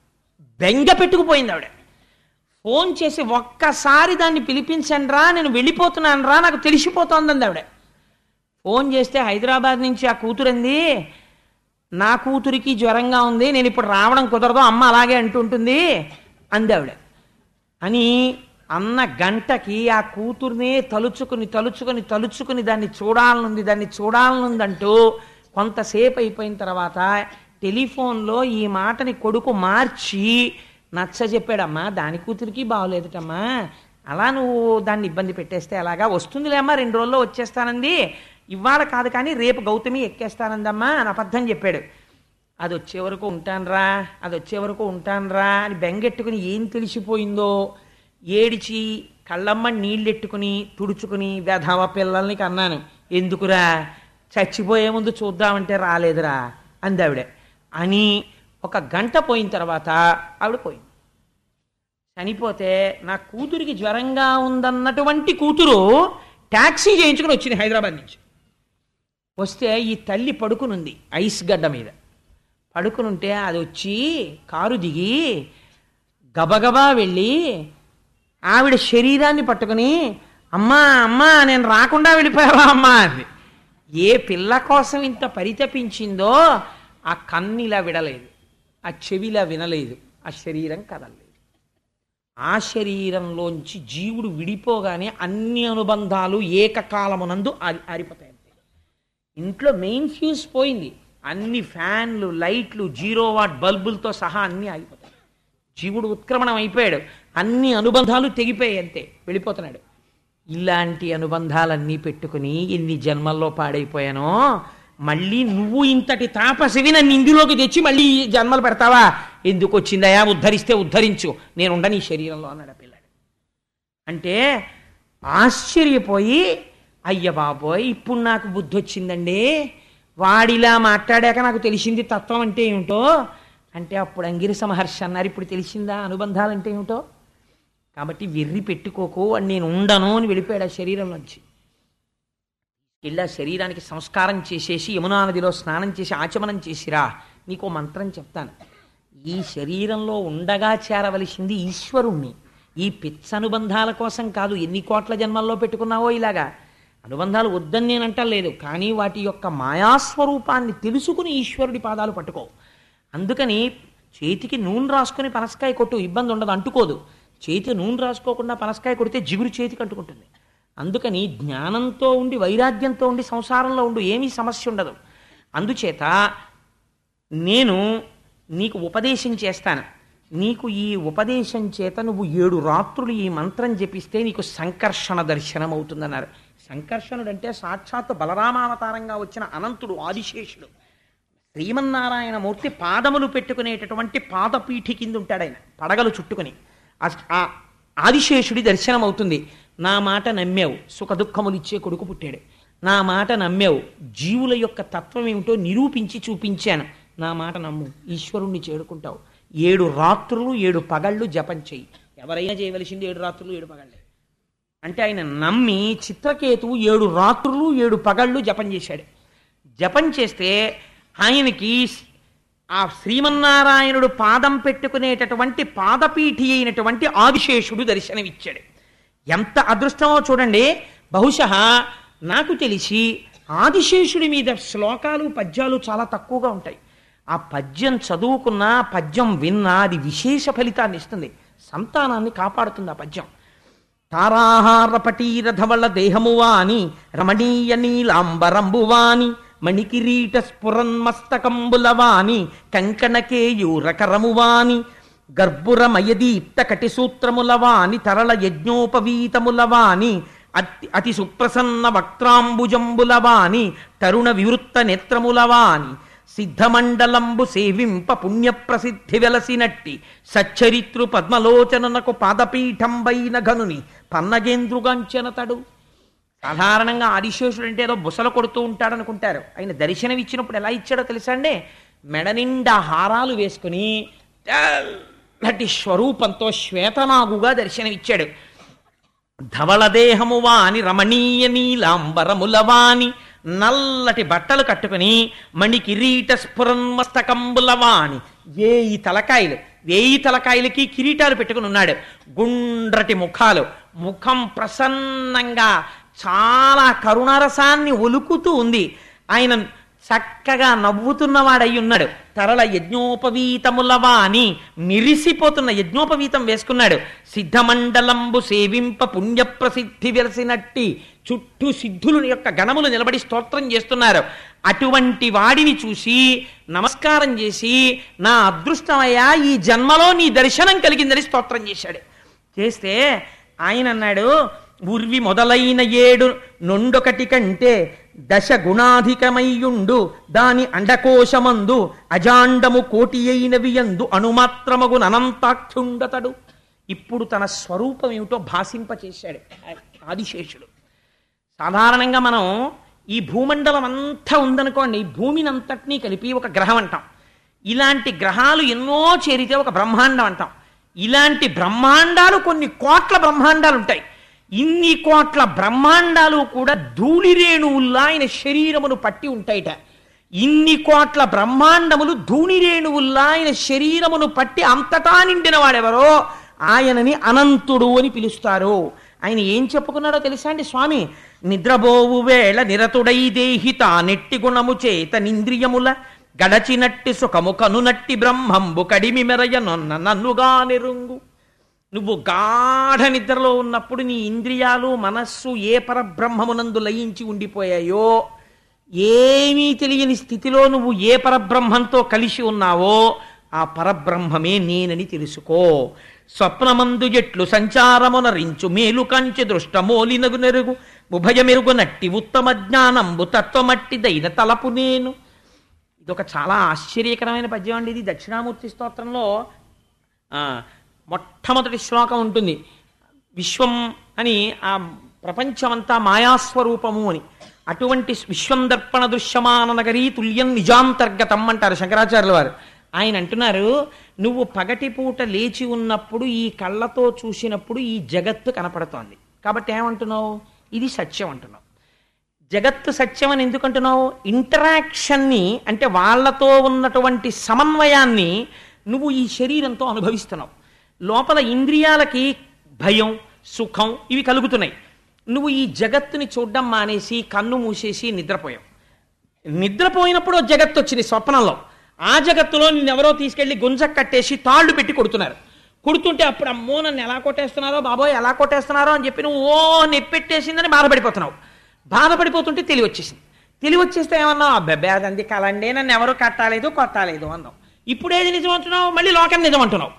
బెంగ పెట్టుకుపోయింది ఆవిడ ఫోన్ చేసి ఒక్కసారి దాన్ని పిలిపించండి రా నేను వెళ్ళిపోతున్నాను రా నాకు తెలిసిపోతోందంది ఆవిడ ఫోన్ చేస్తే హైదరాబాద్ నుంచి ఆ కూతురంది నా కూతురికి జ్వరంగా ఉంది నేను ఇప్పుడు రావడం కుదరదు అమ్మ అలాగే అంటుంటుంది అంది ఆవిడ అని అన్న గంటకి ఆ కూతుర్నే తలుచుకుని తలుచుకుని తలుచుకుని దాన్ని చూడాలనుంది దాన్ని చూడాలనుందంటూ కొంతసేపు అయిపోయిన తర్వాత టెలిఫోన్లో ఈ మాటని కొడుకు మార్చి నచ్చ చెప్పాడమ్మా దాని కూతురికి బాగోలేదుటమ్మా అలా నువ్వు దాన్ని ఇబ్బంది పెట్టేస్తే ఎలాగా వస్తుందిలేమ్మా రెండు రోజుల్లో వచ్చేస్తానంది ఇవాళ కాదు కానీ రేపు గౌతమి ఎక్కేస్తానందమ్మా అని అబద్ధం చెప్పాడు అది వచ్చే వరకు ఉంటానురా అది వచ్చే వరకు ఉంటానురా అని బెంగెట్టుకుని ఏం తెలిసిపోయిందో ఏడిచి కళ్ళమ్మ నీళ్ళెట్టుకుని తుడుచుకుని వెధవ పిల్లల్ని కన్నాను ఎందుకురా చచ్చిపోయే ముందు చూద్దామంటే రాలేదురా అంది ఆవిడ అని ఒక గంట పోయిన తర్వాత ఆవిడ పోయింది చనిపోతే నా కూతురికి జ్వరంగా ఉందన్నటువంటి కూతురు ట్యాక్సీ చేయించుకుని వచ్చింది హైదరాబాద్ నుంచి వస్తే ఈ తల్లి పడుకునుంది ఐస్ గడ్డ మీద పడుకునుంటే అది వచ్చి కారు దిగి గబగబా వెళ్ళి ఆవిడ శరీరాన్ని పట్టుకుని అమ్మా అమ్మా నేను రాకుండా వెళ్ళిపోయావా అమ్మా అంది ఏ పిల్ల కోసం ఇంత పరితపించిందో ఆ కన్నిలా విడలేదు ఆ చెవిలా వినలేదు ఆ శరీరం కదలలేదు ఆ శరీరంలోంచి జీవుడు విడిపోగానే అన్ని అనుబంధాలు ఏకకాలమునందు ఆరి ఆరిపోతాయి అంతే. ఇంట్లో మెయిన్ ఫ్యూజ్ పోయింది అన్ని ఫ్యాన్లు లైట్లు జీరో వాట్ బల్బులతో సహా అన్నీ ఆగిపోతాయి జీవుడు ఉత్క్రమణం అయిపోయాడు అన్ని అనుబంధాలు తెగిపోయాయి అంతే వెళ్ళిపోతున్నాడు ఇలాంటి అనుబంధాలన్నీ పెట్టుకుని ఎన్ని జన్మల్లో పాడైపోయానో మళ్ళీ నువ్వు ఇంతటి తాపసివి నన్ను ఇందులోకి తెచ్చి మళ్ళీ ఈ జన్మలు పెడతావా ఎందుకు వచ్చిందయా ఉద్ధరిస్తే ఉద్ధరించు నేను ఉండని ఈ శరీరంలో అన్నాడు ఆ పిల్లాడు అంటే ఆశ్చర్యపోయి అయ్య బాబోయ్ ఇప్పుడు నాకు బుద్ధి వచ్చిందండి వాడిలా మాట్లాడాక నాకు తెలిసింది తత్వం అంటే ఏమిటో అంటే అప్పుడు అంగిరస మహర్షి అన్నారు ఇప్పుడు తెలిసిందా అనుబంధాలు అంటే ఏమిటో కాబట్టి వెర్రి పెట్టుకోకు అని నేను ఉండను అని వెళ్ళిపోయాడు ఆ శరీరం నుంచి వెళ్ళి ఆ శరీరానికి సంస్కారం చేసేసి యమునా నదిలో స్నానం చేసి ఆచమనం చేసిరా నీకు మంత్రం చెప్తాను ఈ శరీరంలో ఉండగా చేరవలసింది ఈశ్వరుణ్ణి ఈ పిచ్చ అనుబంధాల కోసం కాదు ఎన్ని కోట్ల జన్మల్లో పెట్టుకున్నావో ఇలాగా అనుబంధాలు వద్దని నేను అంటలేదు కానీ వాటి యొక్క మాయాస్వరూపాన్ని తెలుసుకుని ఈశ్వరుడి పాదాలు పట్టుకో అందుకని చేతికి నూనె రాసుకుని పనసకాయ కొట్టు ఇబ్బంది ఉండదు అంటుకోదు చేతి నూనె రాసుకోకుండా పనసకాయ కొడితే జిగురు చేతికి అంటుకుంటుంది అందుకని జ్ఞానంతో ఉండి వైరాగ్యంతో ఉండి సంసారంలో ఉండు ఏమీ సమస్య ఉండదు అందుచేత నేను నీకు ఉపదేశం చేస్తాను నీకు ఈ ఉపదేశం చేత నువ్వు ఏడు రాత్రులు ఈ మంత్రం జపిస్తే నీకు సంకర్షణ దర్శనం అవుతుందన్నారు సంకర్షణుడు అంటే సాక్షాత్ బలరామావతారంగా వచ్చిన అనంతుడు ఆదిశేషుడు శ్రీమన్నారాయణ మూర్తి పాదములు పెట్టుకునేటటువంటి పాదపీఠి కింద ఉంటాడు ఆయన పడగలు చుట్టుకుని ఆ- ఆ ఆదిశేషుడి దర్శనం అవుతుంది నా మాట నమ్మావు సుఖ దుఃఖములు ఇచ్చే కొడుకు పుట్టాడు నా మాట నమ్మావు జీవుల యొక్క తత్వం ఏమిటో నిరూపించి చూపించాను నా మాట నమ్ము ఈశ్వరుణ్ణి చేరుకుంటావు ఏడు రాత్రులు ఏడు పగళ్ళు జపం చెయ్యి ఎవరైనా చేయవలసింది ఏడు రాత్రులు ఏడు పగళ్ళే అంటే ఆయన నమ్మి చిత్రకేతువు ఏడు రాత్రులు ఏడు పగళ్ళు జపం చేశాడు జపం చేస్తే ఆయనకి ఆ శ్రీమన్నారాయణుడు పాదం పెట్టుకునేటటువంటి పాదపీఠి అయినటువంటి ఆదిశేషుడు దర్శనమిచ్చాడు ఎంత అదృష్టమో చూడండి బహుశः నాకు తెలిసి ఆదిశేషుడి మీద శ్లోకాలు పద్యాలు చాలా తక్కువగా ఉంటాయి ఆ పద్యం చదువుకున్నా పద్యం విన్నా అది విశేష ఫలితాన్ని ఇస్తుంది సంతానాన్ని కాపాడుతుంది ఆ పద్యం తారాహార పటీరధవళ దేహము వాని రమణీయ నీలాంబరంబు వాని మణికిరీట స్ఫురన్మస్తకంబుల వాని కంకణకేయూరకరము వాని గర్భురమయదీప్త కటిసూత్రముల వాని తరళ యజ్ఞోపవీతముల వాని అతి అతి సుప్రసన్న వక్త్రాంబుజంబుల వాని తరుణ వివృత్త నేత్రముల వాని సిద్ధమండలంబు సేవింప పుణ్యప్రసిద్ధి వెలసినట్టి సచ్చరిత్రు పద్మలోచననకు పాదపీఠంబైన గనుని పన్నగేంద్రుగాంచనతడు సాధారణంగా ఆదిశేషుడు అంటే ఏదో బుసలు కొడుతూ ఉంటాడు అనుకుంటారు ఆయన దర్శనం ఇచ్చినప్పుడు ఎలా ఇచ్చాడో తెలుసా అండి మెడ నిండా హారాలు వేసుకుని తెల్లటి స్వరూపంతో శ్వేతనాగుగా దర్శనమిచ్చాడు ధవళదేహము వాని రమణీయ నీలాంబరముల వాని నల్లటి బట్టలు కట్టుకుని మణి కిరీట స్ఫురన్మస్తకంబుల వాని వేయి తలకాయలు వేయి తలకాయలకి కిరీటాలు పెట్టుకుని ఉన్నాడు గుండ్రటి ముఖాలు ముఖం ప్రసన్నంగా చాలా కరుణరసాన్ని ఒలుకుతూ ఉంది ఆయన చక్కగా నవ్వుతున్నవాడై ఉన్నాడు తరళ యజ్ఞోపవీతముల వాని మిరిసిపోతున్న యజ్ఞోపవీతం వేసుకున్నాడు సిద్ధమండలంబు సేవింప పుణ్యప్రసిద్ధి వెలసినట్టి చుట్టూ సిద్ధులు యొక్క గణములు నిలబడి స్తోత్రం చేస్తున్నారు అటువంటి వాడిని చూసి నమస్కారం చేసి నా అదృష్టమయ్యా ఈ జన్మలో నీ దర్శనం కలిగిందని స్తోత్రం చేశాడు చేస్తే ఆయన అన్నాడు ఉర్వి మొదలైన ఏడు నొండొకటి కంటే దశ గుణాధికమయ్యుండు దాని అండకోశమందు అజాండము కోటి అయినవి యందు అణుమాత్రమగు అనంతాక్షుండతడు ఇప్పుడు తన స్వరూపం ఏమిటో భాషింపచేశాడు ఆదిశేషుడు సాధారణంగా మనం ఈ భూమండలం అంతా ఉందనుకోండి భూమిని అంతటినీ కలిపి ఒక గ్రహం అంటాం ఇలాంటి గ్రహాలు ఎన్నో చేరితే ఒక బ్రహ్మాండం అంటాం ఇలాంటి బ్రహ్మాండాలు కొన్ని కోట్ల బ్రహ్మాండాలు ఉంటాయి ఇన్ని కోట్ల బ్రహ్మాండాలు కూడా ధూళి రేణువుల్లా ఆయన శరీరమును పట్టి ఉంటాయిట ఇన్ని కోట్ల బ్రహ్మాండములు ధూళి రేణువుల్లా ఆయన శరీరమును పట్టి అంతటా నిండిన వాడెవరో ఆయనని అనంతుడు అని పిలుస్తారు ఆయన ఏం చెప్పుకున్నాడో తెలుసా అండి స్వామి నిద్రబోవు వేళ నిరతుడై దేహిత నెట్టి గుణము చేత నింద్రియముల గడచినట్టి సుఖము కనునట్టి బ్రహ్మంబు కడిమి మెరయ నొన్న నన్నుగా నెరుంగు నువ్వు గాఢ నిద్రలో ఉన్నప్పుడు నీ ఇంద్రియాలు మనస్సు ఏ పరబ్రహ్మమునందు లయించి ఉండిపోయాయో ఏమీ తెలియని స్థితిలో నువ్వు ఏ పరబ్రహ్మంతో కలిసి ఉన్నావో ఆ పరబ్రహ్మమే నేనని తెలుసుకో స్వప్నమందు ఎట్లు సంచారమునరించు మేలు కంచె దృష్టమోలినగు నెరుగు ఉభయ మెరుగు నట్టి ఉత్తమ జ్ఞానంబు తత్వమట్టిదైన తలపు నేను ఇదొక చాలా ఆశ్చర్యకరమైన పద్యం అండి ఇది దక్షిణామూర్తి స్తోత్రంలో ఆ, మొట్టమొదటి శ్లోకం ఉంటుంది విశ్వం అని ఆ ప్రపంచమంతా మాయాస్వరూపము అని అటువంటి విశ్వం దర్పణ దృశ్యమాన నగరీ తుల్యం నిజాంతర్గతం అంటారు శంకరాచార్యుల వారు ఆయన అంటున్నారు నువ్వు పగటిపూట లేచి ఉన్నప్పుడు ఈ కళ్ళతో చూసినప్పుడు ఈ జగత్తు కనపడుతోంది కాబట్టి ఏమంటున్నావు ఇది సత్యం అంటున్నావు జగత్తు సత్యం అని ఎందుకంటున్నావు ఇంటరాక్షన్ని అంటే వాళ్ళతో ఉన్నటువంటి సమన్వయాన్ని నువ్వు ఈ శరీరంతో అనుభవిస్తున్నావు లోపల ఇంద్రియాలకి భయం సుఖం ఇవి కలుగుతున్నాయి నువ్వు ఈ జగత్తుని చూడడం మానేసి కన్ను మూసేసి నిద్రపోయావు నిద్రపోయినప్పుడు ఓ జగత్తు వచ్చింది స్వప్నంలో ఆ జగత్తులో నిన్నెవరో తీసుకెళ్లి గుంజ కట్టేసి తాళ్ళు పెట్టి కొడుతున్నారు కొడుతుంటే అప్పుడు అమ్మో నన్ను ఎలా కొట్టేస్తున్నారో బాబోయ్ ఎలా కొట్టేస్తున్నారో అని చెప్పి నువ్వు ఓ నెప్పెట్టేసిందని బాధపడిపోతున్నావు బాధపడిపోతుంటే తెలివి వచ్చేసింది తెలివి వచ్చేస్తే ఏమన్నావు అబ్బాయి అదంది కలండి నన్ను ఎవరు కట్టాలేదు కొట్టాలేదు అన్నావు ఇప్పుడు ఏది నిజం అంటున్నావు మళ్ళీ లోకం నిజం అంటున్నావు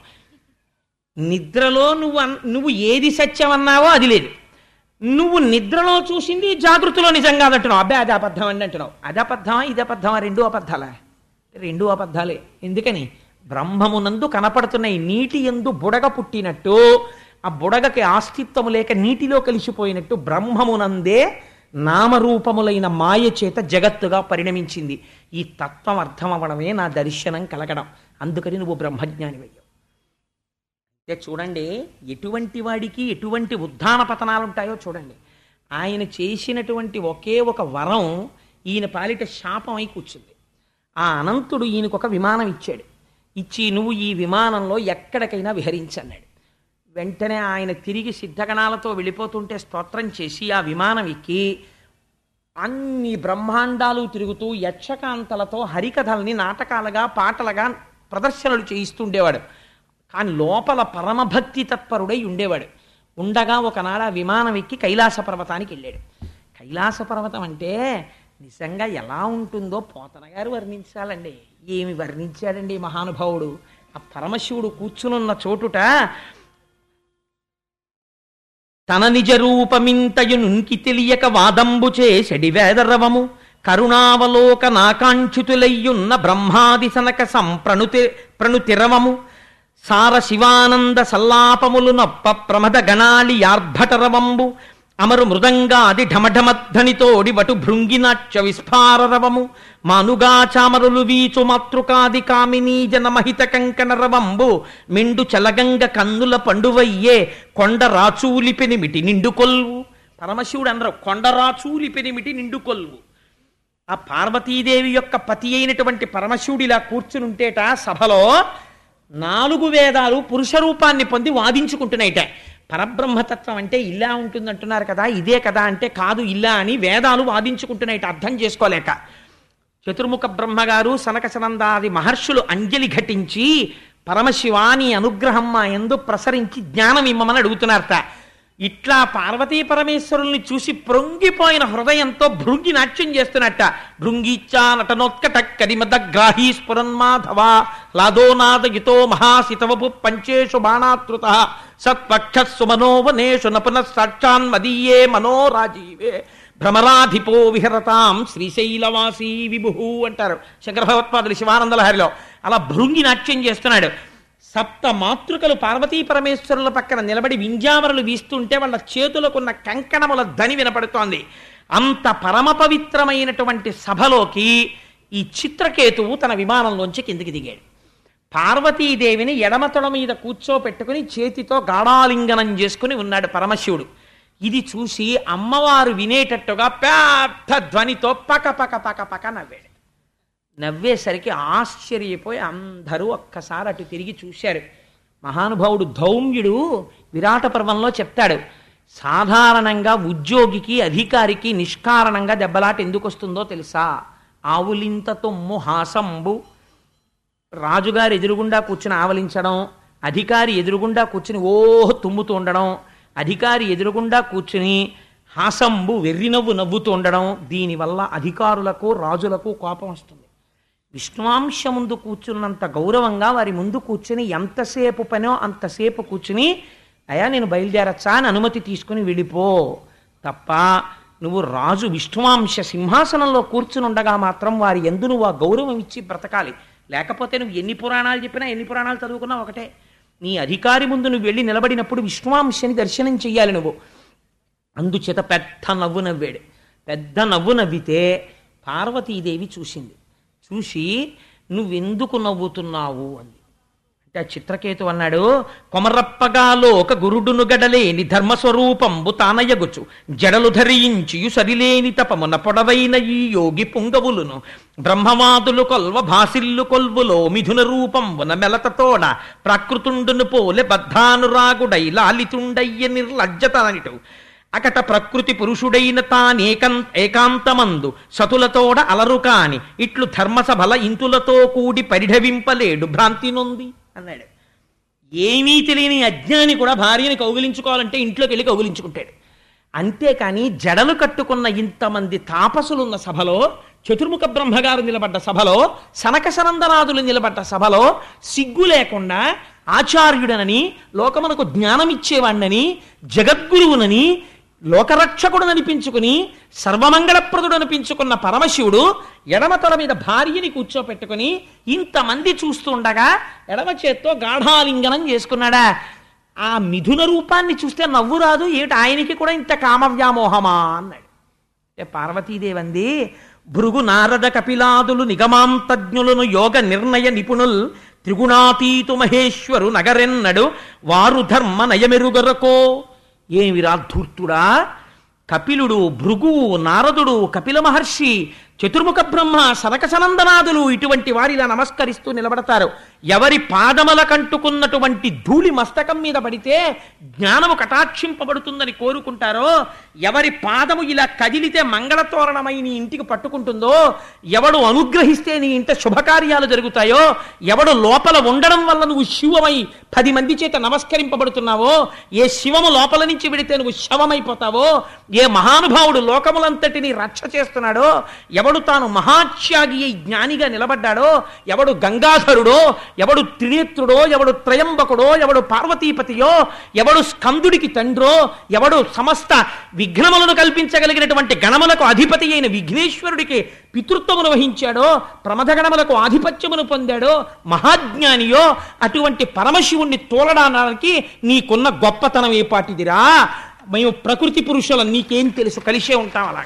నిద్రలో నువ్వు అన్- నువ్వు ఏది సత్యం అన్నావో అది లేదు నువ్వు నిద్రలో చూసింది జాగృతిలో నిజం కాదంటున్నావు అబ్బాయి అది అబద్ధం అండి అంటున్నావు అది అబద్ధమా ఇది అబద్ధమా రెండు అబద్ధాలా రెండు అబద్ధాలే ఎందుకని బ్రహ్మమునందు కనపడుతున్న ఈ నీటి ఎందు బుడగ పుట్టినట్టు ఆ బుడగకి ఆస్తిత్వము లేక నీటిలో కలిసిపోయినట్టు బ్రహ్మమునందే నామరూపములైన మాయ చేత జగత్తుగా పరిణమించింది ఈ తత్వం అర్థం అవ్వడమే నా దర్శనం కలగడం అందుకని నువ్వు బ్రహ్మజ్ఞాని అయ్యావు అంటే చూడండి ఎటువంటి వాడికి ఎటువంటి ఉద్ధాన పతనాలు ఉంటాయో చూడండి ఆయన చేసినటువంటి ఒకే ఒక వరం ఈయన పాలిట శాపం అయి కూర్చుంది ఆ అనంతుడు ఈయనకు ఒక విమానం ఇచ్చాడు ఇచ్చి నువ్వు ఈ విమానంలో ఎక్కడికైనా విహరించన్నాడు వెంటనే ఆయన తిరిగి సిద్ధగణాలతో వెళ్ళిపోతుంటే స్తోత్రం చేసి ఆ విమానం ఎక్కి అన్ని బ్రహ్మాండాలు తిరుగుతూ యక్షకాంతలతో హరికథల్ని నాటకాలుగా పాటలుగా ప్రదర్శనలు చేయిస్తుండేవాడు కానీ లోపల పరమభక్తి తత్పరుడై ఉండేవాడు ఉండగా ఒకనాడు ఆ విమానం ఎక్కి కైలాస పర్వతానికి వెళ్ళాడు కైలాస పర్వతం అంటే నిజంగా ఎలా ఉంటుందో పోతన గారు వర్ణించాలండి ఏమి వర్ణించాడండి ఈ మహానుభావుడు ఆ పరమశివుడు కూర్చునున్న చోటుట తన నిజ రూపమింతయునుంకి తెలియక వాదంబు చేసెడి వేదరవము కరుణావలోక నాకాంక్షితులయ్యున్న బ్రహ్మాది సనక సంప్రణుతి ప్రణుతిరవము సార శివానంద సల్లాపములు నొప్ప ప్రమద గణాళి యార్భటరవంబు అమరు మృదంగాది ఢమఢమధ్వనితోడి వటు భృంగినాట్య విస్ఫారరవము మానుగా చామరులు వీచు మాతృకాది కామినీ జనమహిత కంకణ రవంబు మిండు చలగంగ కన్నుల పండువయ్యే కొండ రాచూలి పెనిమిటి నిండు కొల్వు పరమశివుడు అనరు కొండ రాచూలి పెనిమిటి నిండు కొల్వు ఆ పార్వతీదేవి యొక్క పతి అయినటువంటి పరమశివుడు ఇలా కూర్చునుంటేట సభలో నాలుగు వేదాలు పురుష రూపాన్ని పొంది వాదించుకుంటున్నాయిట పరబ్రహ్మతత్వం అంటే ఇలా ఉంటుందంటున్నారు కదా ఇదే కదా అంటే కాదు ఇలా అని వేదాలు వాదించుకుంటున్నాయిట అర్థం చేసుకోలేక చతుర్ముఖ బ్రహ్మగారు సనక సనందాది మహర్షులు అంజలి ఘటించి పరమశివాని అనుగ్రహం మా ఎందు ప్రసరించి జ్ఞానం ఇమ్మమని అడుగుతున్నారట ఇట్లా పార్వతీ పరమేశ్వరుల్ని చూసి ప్రొంగిపోయిన హృదయంతో భృంగి నాట్యం చేస్తున్నట్ట భృంగిచ్చా నటనోత్కట కరిమద గ్రాహీ స్ఫురన్మాధవ లాదోనాదయుతో మహాసితవపు పంచేషు బాణాతృత సత్పక్ష సుమనోవనేషు నపున సాక్షాన్ మదీయే మనోరాజీవే భ్రమరాధిపో విహరతాం శ్రీశైలవాసీ విభు అంటారు శంకర భగవత్పాదులు శివానందలహరిలో అలా భృంగి నాట్యం చేస్తున్నాడు సప్త మాతృకలు పార్వతీ పరమేశ్వరుల పక్కన నిలబడి వింజామరలు వీస్తుంటే వాళ్ళ చేతులకున్న కంకణముల ధని వినపడుతోంది అంత పరమ పవిత్రమైనటువంటి సభలోకి ఈ చిత్రకేతువు తన విమానంలోంచి కిందికి దిగాడు పార్వతీదేవిని ఎడమతొడ మీద కూర్చోపెట్టుకుని చేతితో గాఢాలింగనం చేసుకుని ఉన్నాడు పరమశివుడు ఇది చూసి అమ్మవారు వినేటట్టుగా పెద్ద ధ్వనితో పక పక పక పక నవ్వాడు నవ్వేసరికి ఆశ్చర్యపోయి అందరూ ఒక్కసారి అటు తిరిగి చూశారు మహానుభావుడు ధౌమ్యుడు విరాట పర్వంలో చెప్తాడు సాధారణంగా ఉద్యోగికి అధికారికి నిష్కారణంగా దెబ్బలాట ఎందుకు వస్తుందో తెలుసా ఆవులింత తొమ్ము హాసంబు రాజుగారు ఎదురుగుండా కూర్చుని ఆవలించడం అధికారి ఎదురుగుండా కూర్చుని ఓహ్ తుమ్ముతూ ఉండడం అధికారి ఎదురుగుండా కూర్చుని హాసంబు వెర్రినవ్వు నవ్వుతూ ఉండడం దీనివల్ల అధికారులకు రాజులకు కోపం వస్తుంది విష్ణువాంశ ముందు కూర్చున్నంత గౌరవంగా వారి ముందు కూర్చుని ఎంతసేపు పనో అంతసేపు కూర్చుని అయా నేను బయలుదేరచ్చా అని అనుమతి తీసుకుని వెళ్ళిపో తప్ప నువ్వు రాజు విష్ణువాంశ సింహాసనంలో కూర్చుని ఉండగా మాత్రం వారి ఎందు నువ్వు ఆ గౌరవం ఇచ్చి బ్రతకాలి లేకపోతే నువ్వు ఎన్ని పురాణాలు చెప్పినా ఎన్ని పురాణాలు చదువుకున్నా ఒకటే నీ అధికారి ముందు నువ్వు వెళ్ళి నిలబడినప్పుడు విష్ణువాంశని దర్శనం చెయ్యాలి నువ్వు అందుచేత పెద్ద నవ్వు నవ్వాడు పెద్ద నవ్వు నవ్వితే పార్వతీదేవి చూసింది చూసి నువ్వెందుకు నవ్వుతున్నావు అంది అంటే ఆ చిత్రకేతు అన్నాడు కొమరప్పగాలో ఒక గురుడును గడలేని ధర్మస్వరూపంబు తానయగుచు జడలు ధరించియు సరిలేని తపమున పొడవైన ఈ యోగి పుంగవులును బ్రహ్మవాదులు కొల్వ భాసిల్లు కొల్వులో మిథున రూపంబున మెలతతోడ ప్రాకృతుండును పోలె బద్ధానురాగుడై లాలితుండయ్య నిర్లజ్జతనిటు అకట ప్రకృతి పురుషుడైన తానేకం ఏకాంతమందు సతులతోడ అలరు కాని ఇట్లు ధర్మసభల ఇంతులతో కూడి పరిఢవింపలేడు భ్రాంతి నొంది అన్నాడు ఏమీ తెలియని అజ్ఞాని కూడా భార్యని కౌగిలించుకోవాలంటే ఇంట్లోకి వెళ్ళి కౌగిలించుకుంటాడు అంతేకాని జడలు కట్టుకున్న ఇంతమంది తాపసులున్న సభలో చతుర్ముఖ బ్రహ్మగారు నిలబడ్డ సభలో సనక సనందనాథులు నిలబడ్డ సభలో సిగ్గు లేకుండా ఆచార్యుడనని లోకమునకు జ్ఞానమిచ్చేవాణ్ణని జగద్గురువునని లోకరక్షకుడు అనిపించుకుని సర్వమంగళప్రదుడు అనిపించుకున్న పరమశివుడు ఎడమ తల మీద భార్యని కూర్చోపెట్టుకుని ఇంతమంది చూస్తుండగా ఎడమ చేత్తో గాఢాలింగనం చేసుకున్నాడా ఆ మిథున రూపాన్ని చూస్తే నవ్వు రాదు ఏమిటి ఆయనకి కూడా ఇంత కామ వ్యామోహమా అన్నాడు అంటే పార్వతీదేవంది భృగు నారద కపిలాదులు నిగమాంతజ్ఞులను యోగ నిర్ణయ నిపుణుల్ త్రిగుణాతీతు మహేశ్వరు నగరెన్నడు వారు ధర్మ నయమెరుగరకో ఏమిరా ధూర్తుడా కపిలుడు భృగువు నారదుడు కపిల మహర్షి చతుర్ముఖ బ్రహ్మ సనక సనందనాదులు ఇటువంటి వారిలా నమస్కరిస్తూ నిలబడతారు ఎవరి పాదముల కంటుకున్నటువంటి ధూళి మస్తకం మీద పడితే జ్ఞానము కటాక్షింపబడుతుందని కోరుకుంటారో ఎవరి పాదము ఇలా కదిలితే మంగళతోరణమై నీ ఇంటికి పట్టుకుంటుందో ఎవడు అనుగ్రహిస్తే నీ ఇంట శుభకార్యాలు జరుగుతాయో ఎవడు లోపల ఉండడం వల్ల నువ్వు శివమై పది మంది చేత నమస్కరింపబడుతున్నావో ఏ శివము లోపల నుంచి విడితే నువ్వు శవమైపోతావో ఏ మహానుభావుడు లోకములంతటిని రక్ష చేస్తున్నాడో ఎవడు తాను మహాత్యాగి అయి జ్ఞానిగా నిలబడ్డాడో ఎవడు గంగాధరుడో ఎవడు త్రినేత్రుడో ఎవడు త్రయంబకుడో ఎవడు పార్వతీపతియో ఎవడు స్కందుడికి తండ్రో ఎవడు సమస్త విఘ్నములను కల్పించగలిగినటువంటి గణములకు అధిపతి అయిన విఘ్నేశ్వరుడికి పితృత్వమును వహించాడో ప్రమథగణములకు ఆధిపత్యమును పొందాడో మహాజ్ఞానియో అటువంటి పరమశివుణ్ణి తోలడానికి నీకున్న గొప్పతనం ఏ పాటిదిరా మేము ప్రకృతి పురుషులం నీకేం తెలుసు కలిసే ఉంటాం అలా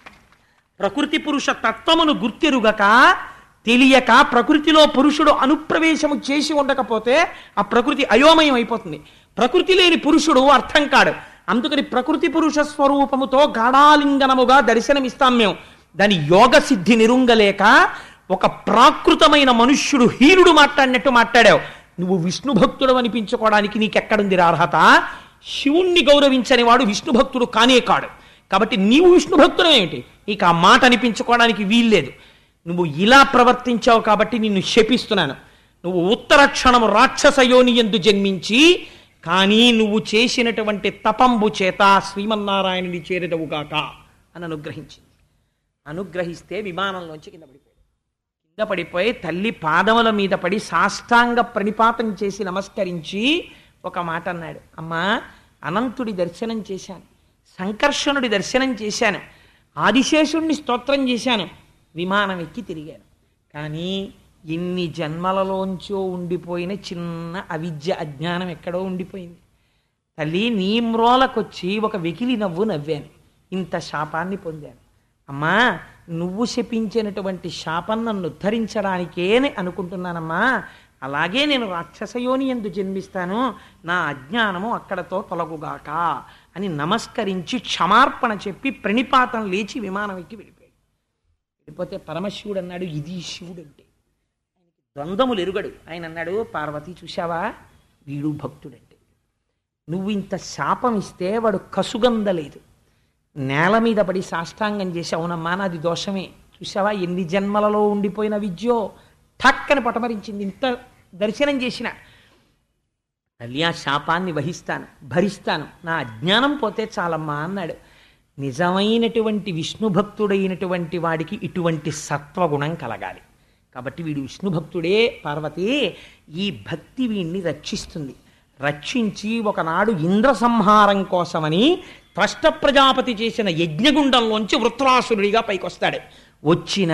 ప్రకృతి పురుష తత్వమును గుర్తెరుగక తెలియక ప్రకృతిలో పురుషుడు అనుప్రవేశము చేసి ఉండకపోతే ఆ ప్రకృతి అయోమయం అయిపోతుంది ప్రకృతి లేని పురుషుడు అర్థం కాడు అందుకని ప్రకృతి పురుష స్వరూపముతో గాఢాలింగనముగా దర్శనమిస్తాం మేము దాని యోగ సిద్ధి నిరుంగలేక ఒక ప్రాకృతమైన మనుష్యుడు హీనుడు మాట్లాడినట్టు మాట్లాడావు నువ్వు విష్ణు భక్తుడు అనిపించుకోవడానికి నీకెక్కడుంది రా అర్హత శివుణ్ణి గౌరవించని వాడు విష్ణు భక్తుడు కానే కాడు కాబట్టి నీవు విష్ణు భక్తుడు ఏమిటి ఇక ఆ మాట అనిపించుకోవడానికి వీల్లేదు నువ్వు ఇలా ప్రవర్తించావు కాబట్టి నిన్ను శపిస్తున్నాను నువ్వు ఉత్తర క్షణము రాక్షస యోని ఎందు జన్మించి కానీ నువ్వు చేసినటువంటి తపంబు చేత శ్రీమన్నారాయణుని చేరేదవుగాక అని అనుగ్రహించింది అనుగ్రహిస్తే విమానంలోంచి కింద పడిపోయాడు కింద పడిపోయి తల్లి పాదముల మీద పడి సాష్టాంగ ప్రణిపాతం చేసి నమస్కరించి ఒక మాట అన్నాడు అమ్మా అనంతుడి దర్శనం చేశాను సంకర్షణుడి దర్శనం చేశాను ఆదిశేషుణ్ణి స్తోత్రం చేశాను విమానం ఎక్కి తిరిగాను కానీ ఎన్ని జన్మలలోంచో ఉండిపోయిన చిన్న అవిద్య అజ్ఞానం ఎక్కడో ఉండిపోయింది తల్లి నీ మ్రోలకొచ్చి ఒక వెకిలి నవ్వు నవ్వాను ఇంత శాపాన్ని పొందాను అమ్మా నువ్వు శపించినటువంటి శాపం నన్ను ఉద్ధరించడానికే అని అనుకుంటున్నానమ్మా అలాగే నేను రాక్షసయోని ఎందు జన్మిస్తాను నా అజ్ఞానము అక్కడతో తొలగుగాక అని నమస్కరించి క్షమార్పణ చెప్పి ప్రణిపాతం లేచి విమానం ఎక్కి వెళ్ళిపోయాడు వెళ్ళిపోతే పరమశివుడు అన్నాడు ఇది శివుడు అంటే ఆయనకి ద్వంద్వములు ఎరుగడు ఆయన అన్నాడు పార్వతి చూశావా వీడు భక్తుడంటే నువ్వు ఇంత శాపం ఇస్తే వాడు కసుగందలేదు నేల మీద పడి సాష్టాంగం చేసి అవునమ్మా నాది దోషమే చూసావా ఎన్ని జన్మలలో ఉండిపోయిన విద్యో ఠక్కని పటమరించింది ఇంత దర్శనం చేసిన తల్లి ఆ శాపాన్ని వహిస్తాను భరిస్తాను నా అజ్ఞానం పోతే చాలమ్మా అన్నాడు నిజమైనటువంటి విష్ణు భక్తుడైనటువంటి వాడికి ఇటువంటి సత్వగుణం కలగాలి కాబట్టి వీడు విష్ణు భక్తుడే పార్వతి ఈ భక్తి వీణ్ణి రక్షిస్తుంది రక్షించి ఒకనాడు ఇంద్ర సంహారం కోసమని త్వష్ట ప్రజాపతి చేసిన యజ్ఞగుండంలోంచి వృత్రాసురుడిగా పైకొస్తాడు వచ్చిన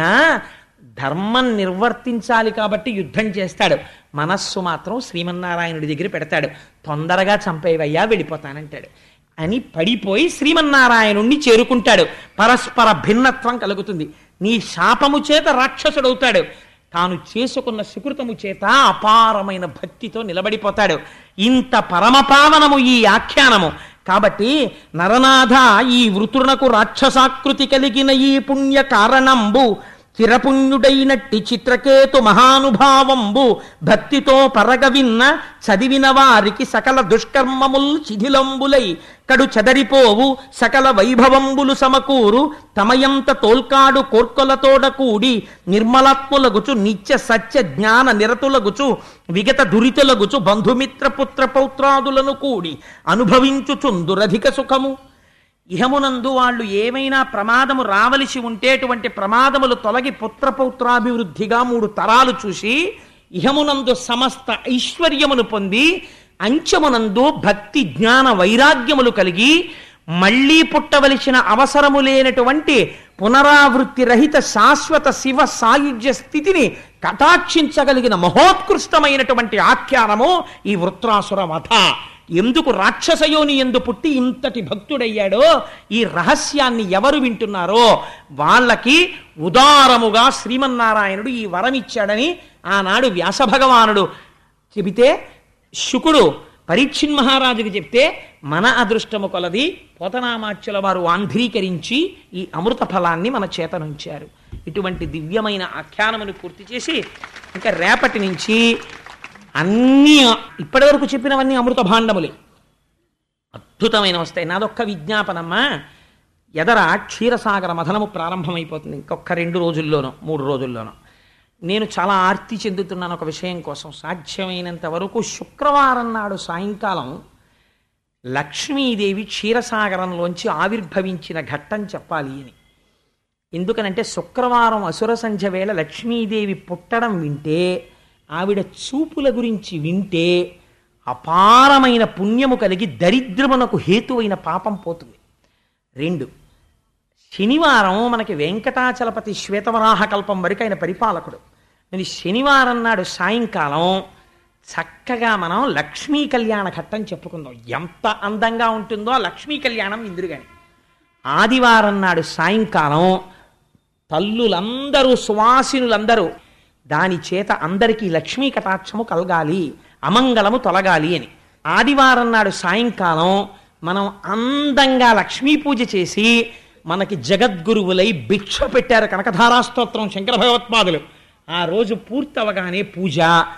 ధర్మం నిర్వర్తించాలి కాబట్టి యుద్ధం చేస్తాడు మనస్సు మాత్రం శ్రీమన్నారాయణుడి దగ్గర పెడతాడు తొందరగా చంపేవయ్యా వెళ్ళిపోతానంటాడు అని పడిపోయి శ్రీమన్నారాయణుణ్ణి చేరుకుంటాడు పరస్పర భిన్నత్వం కలుగుతుంది నీ శాపము చేత రాక్షసుడవుతాడు తాను చేసుకున్న సుకృతము చేత అపారమైన భక్తితో నిలబడిపోతాడు ఇంత పరమపావనము ఈ ఆఖ్యానము కాబట్టి నరనాథ ఈ వృతునకు రాక్షసాకృతి కలిగిన ఈ పుణ్య కారణంబు చిరపుణ్యుడైనట్టి చిత్రకేతు మహానుభావంబు భక్తితో పరగ విన్న చదివిన వారికి సకల దుష్కర్మముల్ శిథిలంబులై కడు చెదరిపోవు సకల వైభవంబులు సమకూరు తమయంత తోల్కాడు కోర్కొలతోడ కూడి నిర్మలాత్ములగుచు నిత్య సత్య జ్ఞాన నిరతులగుచు విగత దురితులగుచు బంధుమిత్ర పుత్ర పౌత్రాదులను కూడి అనుభవించుచుందురధిక సుఖము ఇహమునందు వాళ్ళు ఏమైనా ప్రమాదము రావలసి ఉంటే అటువంటి ప్రమాదములు తొలగి పుత్రపౌత్రాభివృద్ధిగా మూడు తరాలు చూసి ఇహమునందు సమస్త ఐశ్వర్యమును పొంది అంచమునందు భక్తి జ్ఞాన వైరాగ్యములు కలిగి మళ్ళీ పుట్టవలసిన అవసరము లేనటువంటి పునరావృత్తి రహిత శాశ్వత శివ సాయుధ్య స్థితిని కటాక్షించగలిగిన మహోత్కృష్టమైనటువంటి ఆఖ్యానము ఈ వృత్రాసుర వధ ఎందుకు రాక్షసయోని ఎందు పుట్టి ఇంతటి భక్తుడయ్యాడో ఈ రహస్యాన్ని ఎవరు వింటున్నారో వాళ్ళకి ఉదారముగా శ్రీమన్నారాయణుడు ఈ వరం ఇచ్చాడని ఆనాడు వ్యాసభగవానుడు చెబితే శుకుడు పరీక్షిన్ మహారాజుకి చెప్తే మన అదృష్టము కొలది పోతనామాచ్యుల వారు ఆంధ్రీకరించి ఈ అమృత ఫలాన్ని మన చేతనుంచారు ఇటువంటి దివ్యమైన ఆఖ్యానమును పూర్తి చేసి ఇంకా రేపటి నుంచి అన్నీ ఇప్పటివరకు చెప్పినవన్నీ అమృత భాండములే అద్భుతమైన వస్తాయి నాదొక్క విజ్ఞాపనమ్మా ఎదర క్షీరసాగర మథనము ప్రారంభమైపోతుంది ఇంకొక రెండు రోజుల్లోనో మూడు రోజుల్లోనో నేను చాలా ఆర్తి చెందుతున్నాను ఒక విషయం కోసం సాధ్యమైనంత వరకు శుక్రవారం నాడు సాయంకాలం లక్ష్మీదేవి క్షీరసాగరంలోంచి ఆవిర్భవించిన ఘట్టం చెప్పాలి అని ఎందుకనంటే శుక్రవారం అసుర సంధ్య వేళ లక్ష్మీదేవి పుట్టడం వింటే ఆవిడ చూపుల గురించి వింటే అపారమైన పుణ్యము కలిగి దరిద్రమునకు హేతువైన పాపం పోతుంది రెండు శనివారం మనకి వెంకటాచలపతి శ్వేతవరాహ కల్పం వరకు ఆయన పరిపాలకుడు మరి శనివారం నాడు సాయంకాలం చక్కగా మనం లక్ష్మీ కళ్యాణ ఘట్టం చెప్పుకుందాం ఎంత అందంగా ఉంటుందో ఆ లక్ష్మీ కళ్యాణం ఇందురుగాని ఆదివారం నాడు సాయంకాలం తల్లులందరూ సువాసినులందరూ దాని చేత అందరికీ లక్ష్మీ కటాక్షము కలగాలి అమంగళము తొలగాలి అని ఆదివారం నాడు సాయంకాలం మనం అందంగా లక్ష్మీ పూజ చేసి మనకి జగద్గురువులై భిక్ష పెట్టారు కనకధారాస్తోత్రం శంకర భగవత్పాదులు ఆ రోజు పూర్తవగానే పూజ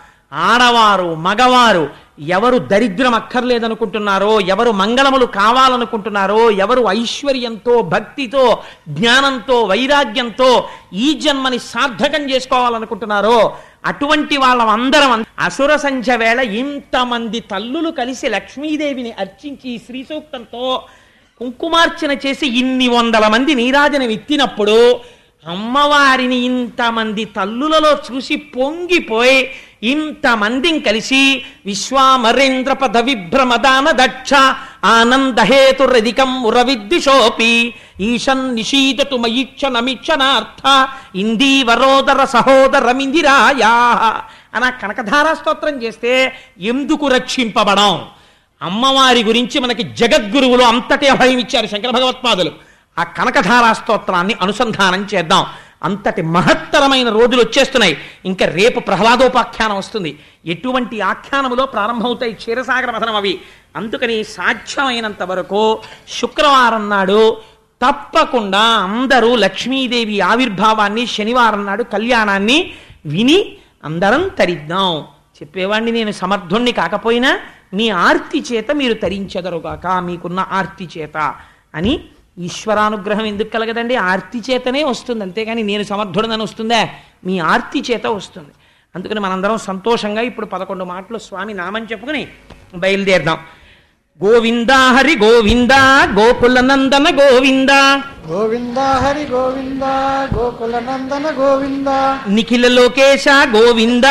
ఆడవారు మగవారు ఎవరు దరిద్రం అక్కర్లేదనుకుంటున్నారో ఎవరు మంగళములు కావాలనుకుంటున్నారో ఎవరు ఐశ్వర్యంతో భక్తితో జ్ఞానంతో వైరాగ్యంతో ఈ జన్మని సార్థకం చేసుకోవాలనుకుంటున్నారో అటువంటి వాళ్ళందరం అసుర సంధ్య వేళ ఇంతమంది తల్లులు కలిసి లక్ష్మీదేవిని అర్చించి ఈ శ్రీ సూక్తంతో కుంకుమార్చన చేసి ఇన్ని వందల మంది నీరాజనం ఎత్తినప్పుడు అమ్మవారిని ఇంతమంది తల్లులలో చూసి పొంగిపోయి ఇంతమందిని కలిసి విశ్వామరేంద్ర పద విభ్రమదాన దక్ష ఆనందహేతురధికం ఉరవిద్విషోపి ఈశన్ నిషీదతు మయిక్షణమిక్షణార్థ ఇందీవరోదర సహోదరమిందిరాయా అన కనకధారా స్తోత్రం చేస్తే ఎందుకు రక్షింపబడం అమ్మవారి గురించి మనకి జగద్గురువులు అంతటి అభయం ఇచ్చారు శంకర భగవత్పాదులు ఆ కనకధారా స్తోత్రాన్ని అనుసంధానం చేద్దాం అంతటి మహత్తరమైన రోజులు వచ్చేస్తున్నాయి ఇంకా రేపు ప్రహ్లాదోపాఖ్యానం వస్తుంది ఎటువంటి ఆఖ్యానములో ప్రారంభమవుతాయి క్షీరసాగర మథనం అవి అందుకని సాధ్యమైనంత వరకు శుక్రవారం నాడు తప్పకుండా అందరూ లక్ష్మీదేవి ఆవిర్భావాన్ని శనివారం నాడు కళ్యాణాన్ని విని అందరం తరిద్దాం చెప్పేవాడిని నేను సమర్థుణ్ణి కాకపోయినా మీ ఆర్తి చేత మీరు తరించెదరుగాక మీకున్న ఆర్తి చేత అని ఈశ్వరానుగ్రహం ఎందుకు కలగదండి ఆర్తి చేతనే వస్తుంది అంతేగాని నేను సమర్థుడనని వస్తుందా మీ ఆర్తి చేత వస్తుంది అందుకని మనందరం సంతోషంగా ఇప్పుడు పదకొండు మాటలు స్వామి నామని చెప్పుకుని బయలుదేరదాం గోవిందా హరి గోవింద గోకుల నందన గోవింద గోవింద హరి గోవింద గోకుల నందన గోవింద నిఖిల లోకేశ గోవింద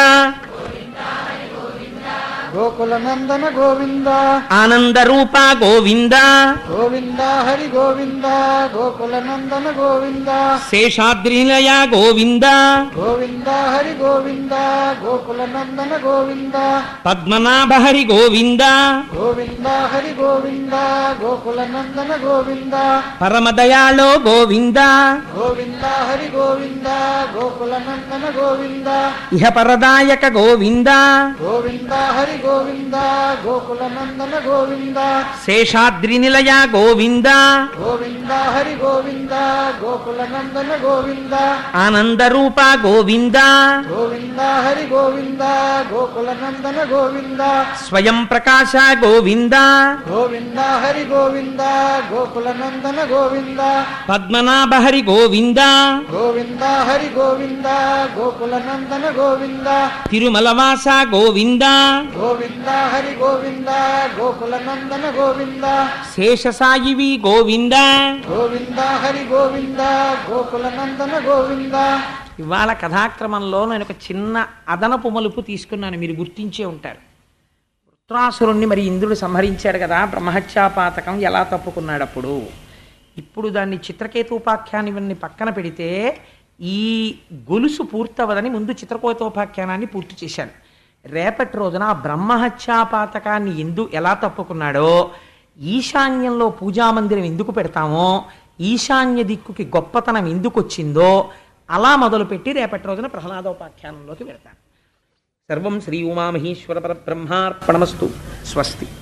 గోకుల నందన గోవింద ఆనంద రూప గోవింద గోవింద హరి గోవింద గోకుల నందన గోవింద శేషాద్రినిలయ గోవింద గోవింద హరి గోవింద గోకుల నందన గోవింద పద్మనాభ హరి గోవింద గోవింద హరి గోవింద గోకుల నందన గోవింద పరమదయాళో గోవింద గోవింద హరి గోవింద గోకుల నందన గోవింద ఇహ పరదాయక గోవింద గోవింద హరి గోవింద గోకుల నందన గోవింద శేషాద్రినిలయ గోవింద గోవింద హరి గోవింద గోకుల నందన గోవింద ఆనంద రూప గోవింద గోవింద హరి గోవింద గోకుల నందన గోవింద స్వయం ప్రకాశ గోవింద గోవింద హరి గోవింద గోకుల నందన గోవింద పద్మనాభ హరి గోవింద గోవింద హరి గోవింద గోకుల నందన గోవింద తిరుమలవాస గోవింద గోవింద హరి గోవింద గోకుల నందన గోవింద శేషసాయివి గోవింద గోవింద హరి గోవింద గోకుల నందన గోవింద ఇవాళ కథాక్రమంలో నేను ఒక చిన్న అదనపు మలుపు తీసుకున్నాను మీరు గుర్తించే ఉంటారు వృత్రాసురుణ్ణి మరి ఇంద్రుడు సంహరించాడు కదా బ్రహ్మహత్యాపాతకం ఎలా తప్పుకున్నాడు అప్పుడు ఇప్పుడు దాన్ని చిత్రకేతోపాఖ్యాన్ని పక్కన పెడితే ఈ గొలుసు పూర్తవదని ముందు చిత్రకేతోపాఖ్యానాన్ని పూర్తి చేశాను రేపటి రోజున ఆ బ్రహ్మహత్యా పాతకాన్ని ఎందు ఎలా తప్పుకున్నాడో ఈశాన్యంలో పూజామందిరం ఎందుకు పెడతామో ఈశాన్య దిక్కుకి గొప్పతనం ఎందుకు వచ్చిందో అలా మొదలుపెట్టి రేపటి రోజున ప్రహ్లాదోపాఖ్యానంలోకి వెళ్తాను సర్వం శ్రీ ఉమామహేశ్వర పరబ్రహ్మార్పణమస్తు స్వస్తి